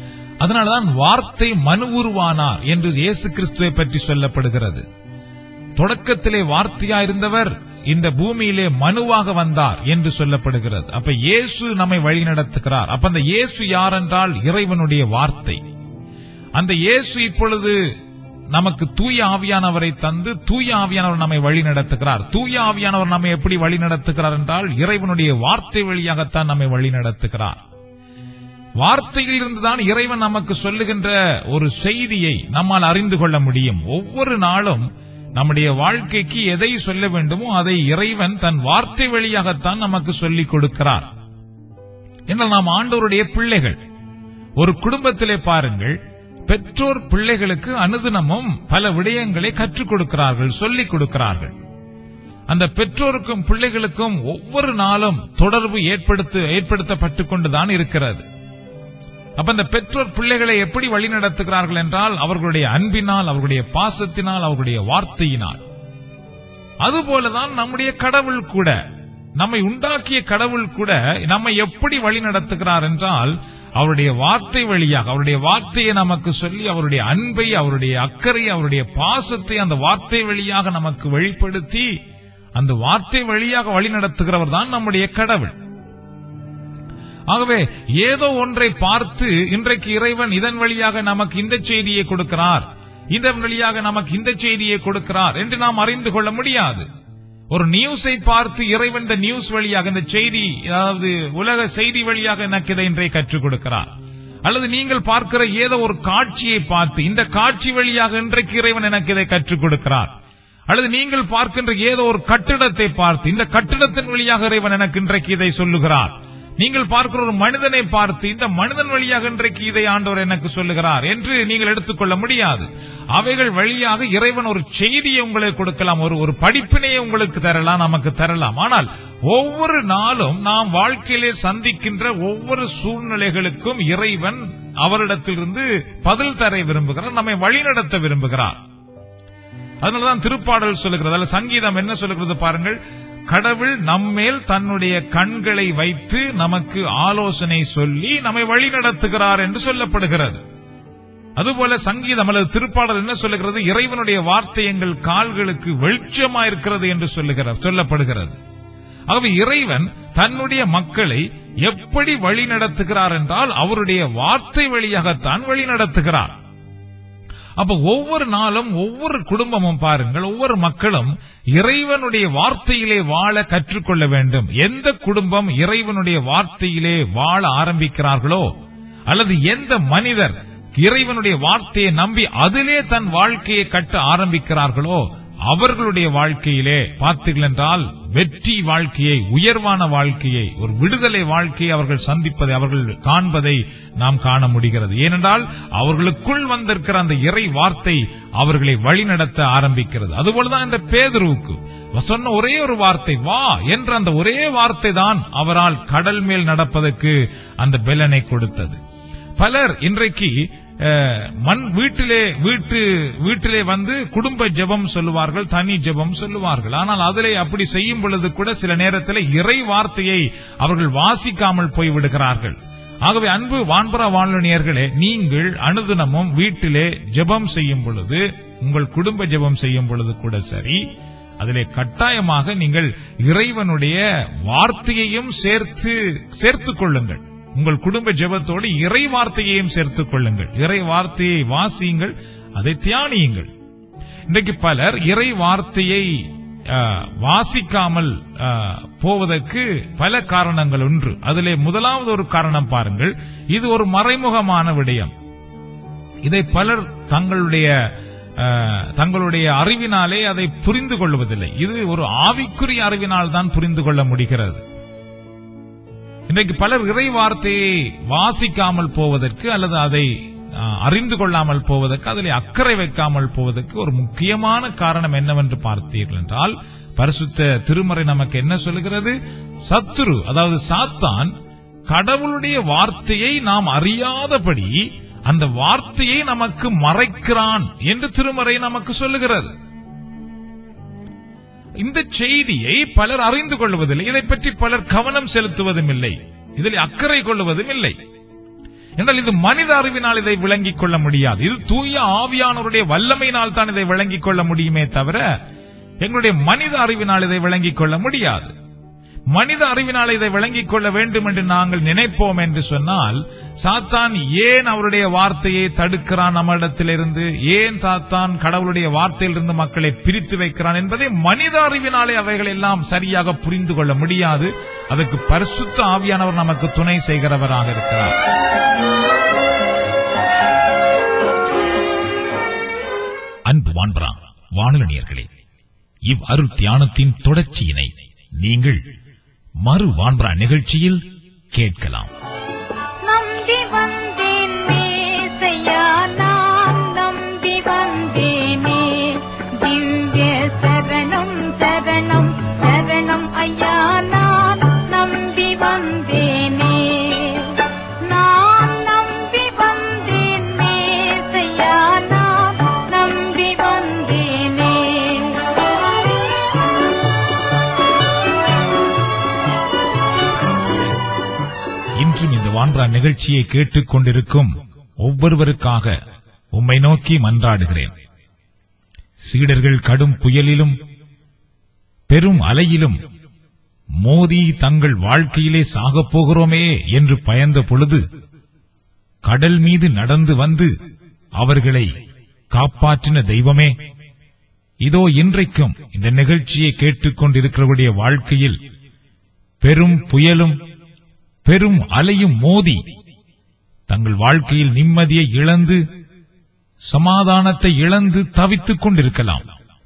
அதனால்தான் வார்த்தை மனு உருவானார் என்று இயேசு கிறிஸ்துவை பற்றி சொல்லப்படுகிறது தொடக்கத்திலே வார்த்தையா இருந்தவர் இந்த பூமியிலே மனுவாக வந்தார் என்று சொல்லப்படுகிறது அப்ப இயேசு நம்மை வழி நடத்துகிறார் அப்ப அந்த இயேசு யார் என்றால் இறைவனுடைய வார்த்தை அந்த இயேசு இப்பொழுது நமக்கு தூய ஆவியானவரை தந்து தூய ஆவியானவர் நம்மை வழி நடத்துகிறார் தூய ஆவியானவர் நம்மை எப்படி வழி நடத்துகிறார் என்றால் இறைவனுடைய வார்த்தை வழியாகத்தான் நம்மை வழி நடத்துகிறார் வார்த்தையில் இருந்துதான் இறைவன் நமக்கு சொல்லுகின்ற ஒரு செய்தியை நம்மால் அறிந்து கொள்ள முடியும் ஒவ்வொரு நாளும் நம்முடைய வாழ்க்கைக்கு எதை சொல்ல வேண்டுமோ அதை இறைவன் தன் வார்த்தை வழியாகத்தான் நமக்கு சொல்லிக் கொடுக்கிறார் என்றால் நாம் ஆண்டவருடைய பிள்ளைகள் ஒரு குடும்பத்திலே பாருங்கள் பெற்றோர் பிள்ளைகளுக்கு அனுதினமும் பல விடயங்களை கற்றுக் கொடுக்கிறார்கள் சொல்லிக் கொடுக்கிறார்கள் அந்த பெற்றோருக்கும் பிள்ளைகளுக்கும் ஒவ்வொரு நாளும் தொடர்பு ஏற்படுத்த ஏற்படுத்தப்பட்டுக் கொண்டுதான் இருக்கிறது அப்ப அந்த பெற்றோர் பிள்ளைகளை எப்படி வழிநடத்துகிறார்கள் என்றால் அவர்களுடைய அன்பினால் அவர்களுடைய பாசத்தினால் அவர்களுடைய வார்த்தையினால் அதுபோலதான் நம்முடைய கடவுள் கூட நம்மை உண்டாக்கிய கடவுள் கூட நம்மை எப்படி வழி நடத்துகிறார் என்றால் அவருடைய வார்த்தை வழியாக அவருடைய வார்த்தையை நமக்கு சொல்லி அவருடைய அன்பை அவருடைய அக்கறை அவருடைய பாசத்தை அந்த வார்த்தை வழியாக நமக்கு வெளிப்படுத்தி அந்த வார்த்தை வழியாக வழி நடத்துகிறவர் தான் நம்முடைய கடவுள் ஆகவே ஏதோ ஒன்றை பார்த்து இன்றைக்கு இறைவன் இதன் வழியாக நமக்கு இந்த செய்தியை கொடுக்கிறார் இதன் வழியாக நமக்கு இந்த செய்தியை கொடுக்கிறார் என்று நாம் அறிந்து கொள்ள முடியாது ஒரு நியூஸை பார்த்து இறைவன் இந்த நியூஸ் வழியாக இந்த செய்தி அதாவது உலக செய்தி வழியாக எனக்கு இதை இன்றைய கற்றுக் கொடுக்கிறார் அல்லது நீங்கள் பார்க்கிற ஏதோ ஒரு காட்சியை பார்த்து இந்த காட்சி வழியாக இன்றைக்கு இறைவன் எனக்கு இதை கற்றுக் கொடுக்கிறார் அல்லது நீங்கள் பார்க்கின்ற ஏதோ ஒரு கட்டிடத்தை பார்த்து இந்த கட்டிடத்தின் வழியாக இறைவன் எனக்கு இன்றைக்கு இதை சொல்லுகிறார் நீங்கள் பார்க்கிற ஒரு மனிதனை பார்த்து இந்த மனிதன் வழியாக இன்றைக்கு இதை ஆண்டவர் எனக்கு சொல்லுகிறார் என்று நீங்கள் எடுத்துக்கொள்ள முடியாது அவைகள் வழியாக இறைவன் ஒரு செய்தியை உங்களுக்கு கொடுக்கலாம் ஒரு ஒரு படிப்பினையை உங்களுக்கு தரலாம் நமக்கு தரலாம் ஆனால் ஒவ்வொரு நாளும் நாம் வாழ்க்கையிலே சந்திக்கின்ற ஒவ்வொரு சூழ்நிலைகளுக்கும் இறைவன் அவரிடத்திலிருந்து பதில் தர விரும்புகிறார் நம்மை வழிநடத்த விரும்புகிறார் அதனாலதான் திருப்பாடல் சொல்லுகிறது அல்ல சங்கீதம் என்ன சொல்லுகிறது பாருங்கள் கடவுள் நம்மேல் தன்னுடைய கண்களை வைத்து நமக்கு ஆலோசனை சொல்லி நம்மை வழி நடத்துகிறார் என்று சொல்லப்படுகிறது அதுபோல சங்கீதம் அல்லது திருப்பாடல் என்ன சொல்லுகிறது இறைவனுடைய வார்த்தை எங்கள் கால்களுக்கு வெளிச்சமா இருக்கிறது என்று சொல்லுகிறார் சொல்லப்படுகிறது ஆகவே இறைவன் தன்னுடைய மக்களை எப்படி வழி நடத்துகிறார் என்றால் அவருடைய வார்த்தை வழியாகத்தான் வழி நடத்துகிறார் அப்ப ஒவ்வொரு நாளும் ஒவ்வொரு குடும்பமும் பாருங்கள் ஒவ்வொரு மக்களும் இறைவனுடைய வார்த்தையிலே வாழ கற்றுக்கொள்ள வேண்டும் எந்த குடும்பம் இறைவனுடைய வார்த்தையிலே வாழ ஆரம்பிக்கிறார்களோ அல்லது எந்த மனிதர் இறைவனுடைய வார்த்தையை நம்பி அதிலே தன் வாழ்க்கையை கட்ட ஆரம்பிக்கிறார்களோ அவர்களுடைய வாழ்க்கையிலே பார்த்தீர்கள் என்றால் வெற்றி வாழ்க்கையை உயர்வான வாழ்க்கையை ஒரு விடுதலை வாழ்க்கையை அவர்கள் சந்திப்பதை அவர்கள் காண்பதை நாம் காண முடிகிறது ஏனென்றால் அவர்களுக்குள் வந்திருக்கிற அந்த இறை வார்த்தை அவர்களை வழிநடத்த ஆரம்பிக்கிறது அதுபோலதான் இந்த பேதுருவுக்கு சொன்ன ஒரே ஒரு வார்த்தை வா என்ற அந்த ஒரே வார்த்தை தான் அவரால் கடல் மேல் நடப்பதற்கு அந்த பெலனை கொடுத்தது பலர் இன்றைக்கு அஹ், மண் வீட்டிலே வீட்டு வீட்டிலே வந்து குடும்ப ஜெபம் சொல்லுவார்கள் தனி ஜெபம் சொல்லுவார்கள் ஆனால் அதிலே அப்படி செய்யும் பொழுது கூட சில நேரத்தில் இறை வார்த்தையை அவர்கள் வாசிக்காமல் போய் விடுகிறார்கள் ஆகவே அன்பு வான்பரா வானொலியர்களே நீங்கள் அனுதினமும் வீட்டிலே ஜெபம் செய்யும் பொழுது உங்கள் குடும்ப ஜெபம் செய்யும் பொழுது கூட சரி அதிலே கட்டாயமாக நீங்கள் இறைவனுடைய வார்த்தையையும் சேர்த்து சேர்த்துக் கொள்ளுங்கள் உங்கள் குடும்ப ஜெபத்தோடு இறை வார்த்தையையும் சேர்த்துக் கொள்ளுங்கள் இறை வார்த்தையை வாசியுங்கள் அதை தியானியுங்கள் இன்றைக்கு பலர் இறை வார்த்தையை அஹ், வாசிக்காமல் அஹ், போவதற்கு பல காரணங்கள் ஒன்று அதிலே முதலாவது ஒரு காரணம் பாருங்கள் இது ஒரு மறைமுகமான விடயம் இதை பலர் தங்களுடைய அஹ், தங்களுடைய அறிவினாலே அதை புரிந்து கொள்வதில்லை இது ஒரு ஆவிக்குரிய அறிவினால் தான் புரிந்து கொள்ள முடிகிறது இன்றைக்கு பலர் இறை வார்த்தையை வாசிக்காமல் போவதற்கு அல்லது அதை அஹ், அறிந்து கொள்ளாமல் போவதற்கு அதில் அக்கறை வைக்காமல் போவதற்கு ஒரு முக்கியமான காரணம் என்னவென்று பார்த்தீர்கள் என்றால் பரிசுத்த திருமறை நமக்கு என்ன சொல்லுகிறது சத்துரு அதாவது சாத்தான் கடவுளுடைய வார்த்தையை நாம் அறியாதபடி அந்த வார்த்தையை நமக்கு மறைக்கிறான் என்று திருமறை நமக்கு சொல்லுகிறது இந்த செய்தியை பலர் அறிந்து கொள்வதில்லை இதை பற்றி பலர் கவனம் செலுத்துவதும் இல்லை இதில் அக்கறை கொள்வதும் இல்லை என்றால் இது மனித அறிவினால் இதை விளங்கிக் கொள்ள முடியாது இது தூய ஆவியானவருடைய வல்லமையினால் தான் இதை விளங்கிக் கொள்ள முடியுமே தவிர எங்களுடைய மனித அறிவினால் இதை விளங்கிக் கொள்ள முடியாது மனித அறிவினால் இதை விளங்கிக் கொள்ள வேண்டும் என்று நாங்கள் நினைப்போம் என்று சொன்னால் சாத்தான் ஏன் அவருடைய வார்த்தையை தடுக்கிறான் நம்மிடத்திலிருந்து ஏன் சாத்தான் கடவுளுடைய வார்த்தையிலிருந்து மக்களை பிரித்து வைக்கிறான் என்பதை மனித அறிவினாலே அவைகள் எல்லாம் சரியாக புரிந்து கொள்ள முடியாது அதுக்கு பரிசுத்த ஆவியானவர் நமக்கு துணை செய்கிறவராக இருக்கிறார் அன்பு வான்பரா வானொலியர்களே இவ் அருள் தியானத்தின் தொடர்ச்சியினை நீங்கள் மறு வான்பரா நிகழ்ச்சியில் கேட்கலாம் நம்பி வந்தேன் மேசையா நான் நம்பி வந்தேனே திவ்ய சரணம் சரணம் சரணம் ஐயா நான் நம்பி வந்தேனே நான் நம்பி வந்தேன் மேசையா நான் நம்பி வந்தேனே இன்றும் இந்த வான்பரா நிகழ்ச்சியை கேட்டுக் கொண்டிருக்கும் ஒவ்வொருவருக்காக உம்மை நோக்கி மன்றாடுகிறேன் சீடர்கள் கடும் புயலிலும் பெரும் அலையிலும் மோதி தங்கள் வாழ்க்கையிலே சாகப் போகிறோமே என்று பயந்த பொழுது கடல் மீது நடந்து வந்து அவர்களை காப்பாற்றின தெய்வமே இதோ இன்றைக்கும் இந்த நிகழ்ச்சியை கேட்டுக் கொண்டிருக்கிறவருடைய வாழ்க்கையில் பெரும் புயலும் பெரும் அலையும் மோதி தங்கள் வாழ்க்கையில் நிம்மதியை இழந்து சமாதானத்தை இழந்து தவித்துக் கொண்டிருக்கலாம்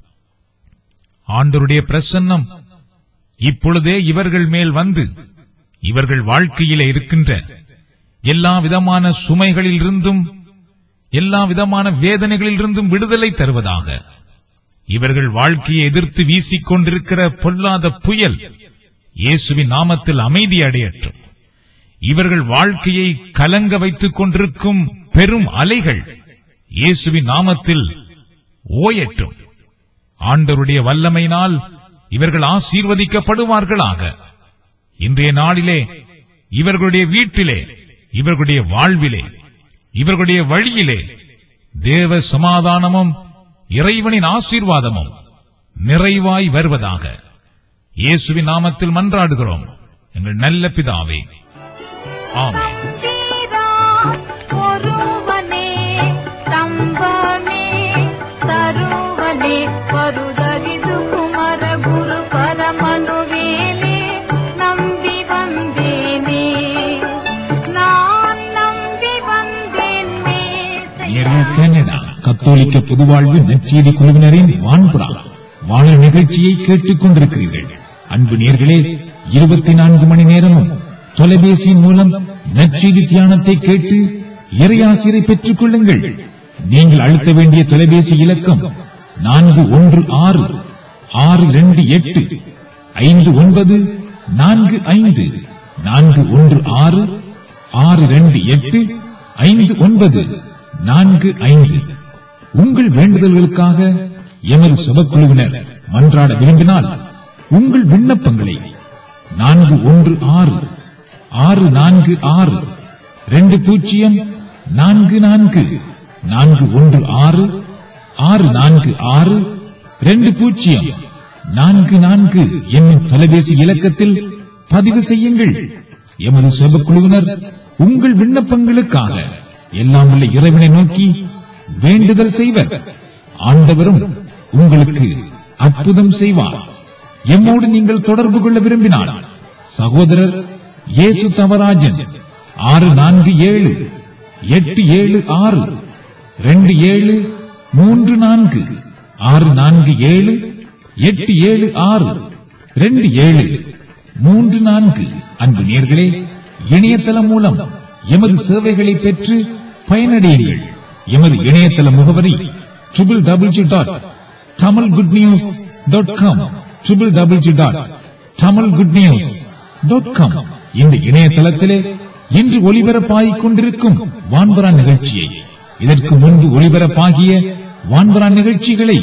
ஆண்டருடைய பிரசன்னம் இப்பொழுதே இவர்கள் மேல் வந்து இவர்கள் வாழ்க்கையிலே இருக்கின்ற எல்லா விதமான சுமைகளிலிருந்தும் எல்லா விதமான வேதனைகளிலிருந்தும் விடுதலை தருவதாக இவர்கள் வாழ்க்கையை எதிர்த்து வீசிக் கொண்டிருக்கிற பொல்லாத புயல் இயேசுவின் நாமத்தில் அமைதி அடையட்டும் இவர்கள் வாழ்க்கையை கலங்க வைத்துக் கொண்டிருக்கும் பெரும் அலைகள் இயேசுவின் நாமத்தில் ஓயட்டும் ஆண்டவருடைய வல்லமையினால் இவர்கள் ஆசீர்வதிக்கப்படுவார்களாக இன்றைய நாளிலே இவர்களுடைய வீட்டிலே இவர்களுடைய வாழ்விலே இவர்களுடைய வழியிலே தேவ சமாதானமும் இறைவனின் ஆசீர்வாதமும் நிறைவாய் வருவதாக இயேசுவின் நாமத்தில் மன்றாடுகிறோம் எங்கள் நல்ல பிதாவே ஆமென் தீரா ஒருவனே தம்பமே தருவனே பருதரிது குமர குரு பரமனுவேலே நம்பி வந்தேனே நான் நம்பி வந்தேன் மேசையா. ஏரோ கனடா கத்தோலிக்க பொதுவாழ்வு நற்செய்தி குழுவினரின் வான்புறா வானொலி நிகழ்ச்சியை கேட்டுக் கொண்டிருக்கிறீர்கள் அன்பு நேர்களே இருபத்தி நான்கு மணி நேரமும் தொலைபேசியின் மூலம் நற்செய்தி தியானத்தை கேட்டு இறையாசிரை பெற்றுக் கொள்ளுங்கள் நீங்கள் அழுத்த வேண்டிய தொலைபேசி இலக்கம் நான்கு ஒன்று ஆறு ஆறு இரண்டு எட்டு ஐந்து ஒன்பது நான்கு ஐந்து நான்கு ஒன்று ஆறு ஆறு இரண்டு எட்டு ஐந்து ஒன்பது நான்கு ஐந்து உங்கள் வேண்டுதல்களுக்காக எமது சபக்குழுவினர் மன்றாட விரும்பினால் உங்கள் விண்ணப்பங்களை நான்கு ஒன்று ஆறு ஆறு நான்கு ஆறு ரெண்டு பூஜ்ஜியம் நான்கு நான்கு நான்கு ஒன்று ஆறு ஆறு நான்கு ஆறு ரெண்டு பூஜ்ஜியம் நான்கு நான்கு என்னும் தொலைபேசி இலக்கத்தில் பதிவு செய்யுங்கள் எமது சபக்குழுவினர் உங்கள் விண்ணப்பங்களுக்காக எல்லாம் உள்ள இறைவனை நோக்கி வேண்டுதல் செய்வர் ஆண்டவரும் உங்களுக்கு அற்புதம் செய்வார் எம்மோடு நீங்கள் தொடர்பு கொள்ள விரும்பினால் சகோதரர் இயேசு தவராஜன் ஆறு நான்கு ஏழு எட்டு ஏழு ஆறு ரெண்டு ஏழு மூன்று நான்கு ஆறு நான்கு ஏழு எட்டு ஏழு ஆறு ரெண்டு ஏழு மூன்று நான்கு அன்பு நேர்களே இணையதளம் மூலம் எமது சேவைகளை பெற்று பயனடையுங்கள் எமது இணையதள முகவரி triple double G dot Tamil good news dot com triple double G dot Tamil good news dot com இந்த இணையதளத்திலே இன்று ஒளிபரப்பாகிக் கொண்டிருக்கும் வான்பரா நிகழ்ச்சியை இதற்கு முன்பு ஒளிபரப்பாகிய வான்பரா நிகழ்ச்சிகளை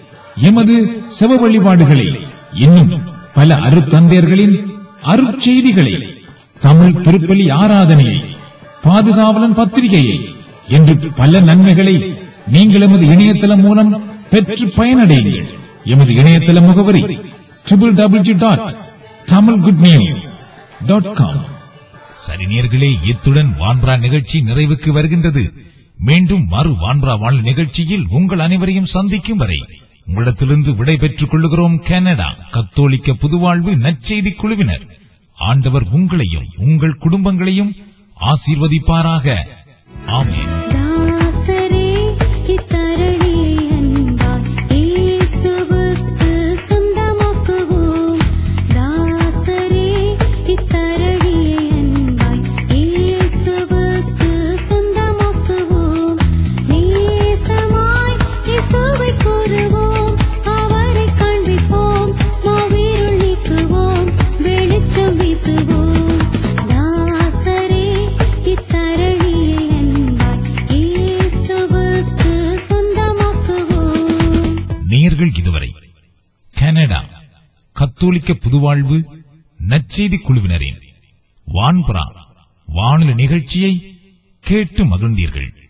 எமது செவ வழிபாடுகளை இன்னும் பல அருத்தந்தையர்களின் அருட்செய்திகளை தமிழ் திருப்பலி ஆராதனையை பாதுகாவலன் பத்திரிகையை என்று பல நன்மைகளை நீங்கள் எமது இணையதளம் மூலம் பெற்று பயனடையுங்கள் எமது இணையதள முகவரி triple W dot Tamil good news dot com சரி நேர்களே இத்துடன் வான்பரா நிகழ்ச்சி நிறைவுக்கு வருகின்றது மீண்டும் மறு வான்பரா வாழ் நிகழ்ச்சியில் உங்கள் அனைவரையும் சந்திக்கும் வரை உங்களிடத்திலிருந்து விடை பெற்றுக் கொள்ளுகிறோம் கனடா கத்தோலிக்க புதுவாழ்வு நற்செய்தி குழுவினர் ஆண்டவர் உங்களையும் உங்கள் குடும்பங்களையும் ஆசீர்வதிப்பாராக ஆமென் தாசரே இத்தரணியை அன்பாய் இயேசுவுக்கு சொந்தமாக்குவோம் தாசரே இத்தரணியை அன்பாய் இயேசுவுக்கு சொந்தமாக்குவோம் நேசமாய் இயேசுவை கூறுவோம் அவரை காண்பிப்போம் மாவீருள் நீக்குவோம் வெளிச்சம் வீசுவோம் தாசரே இத்தரணியை அன்பாய் இயேசுவுக்கு சொந்தமாக்குவோம் நேயர்கள் இதுவரை கனடா கத்தோலிக்க புதுவாழ்வு நற்செய்தி குழுவினரின் வான்புறா வானொலி நிகழ்ச்சியை கேட்டு மகிழ்ந்தீர்கள்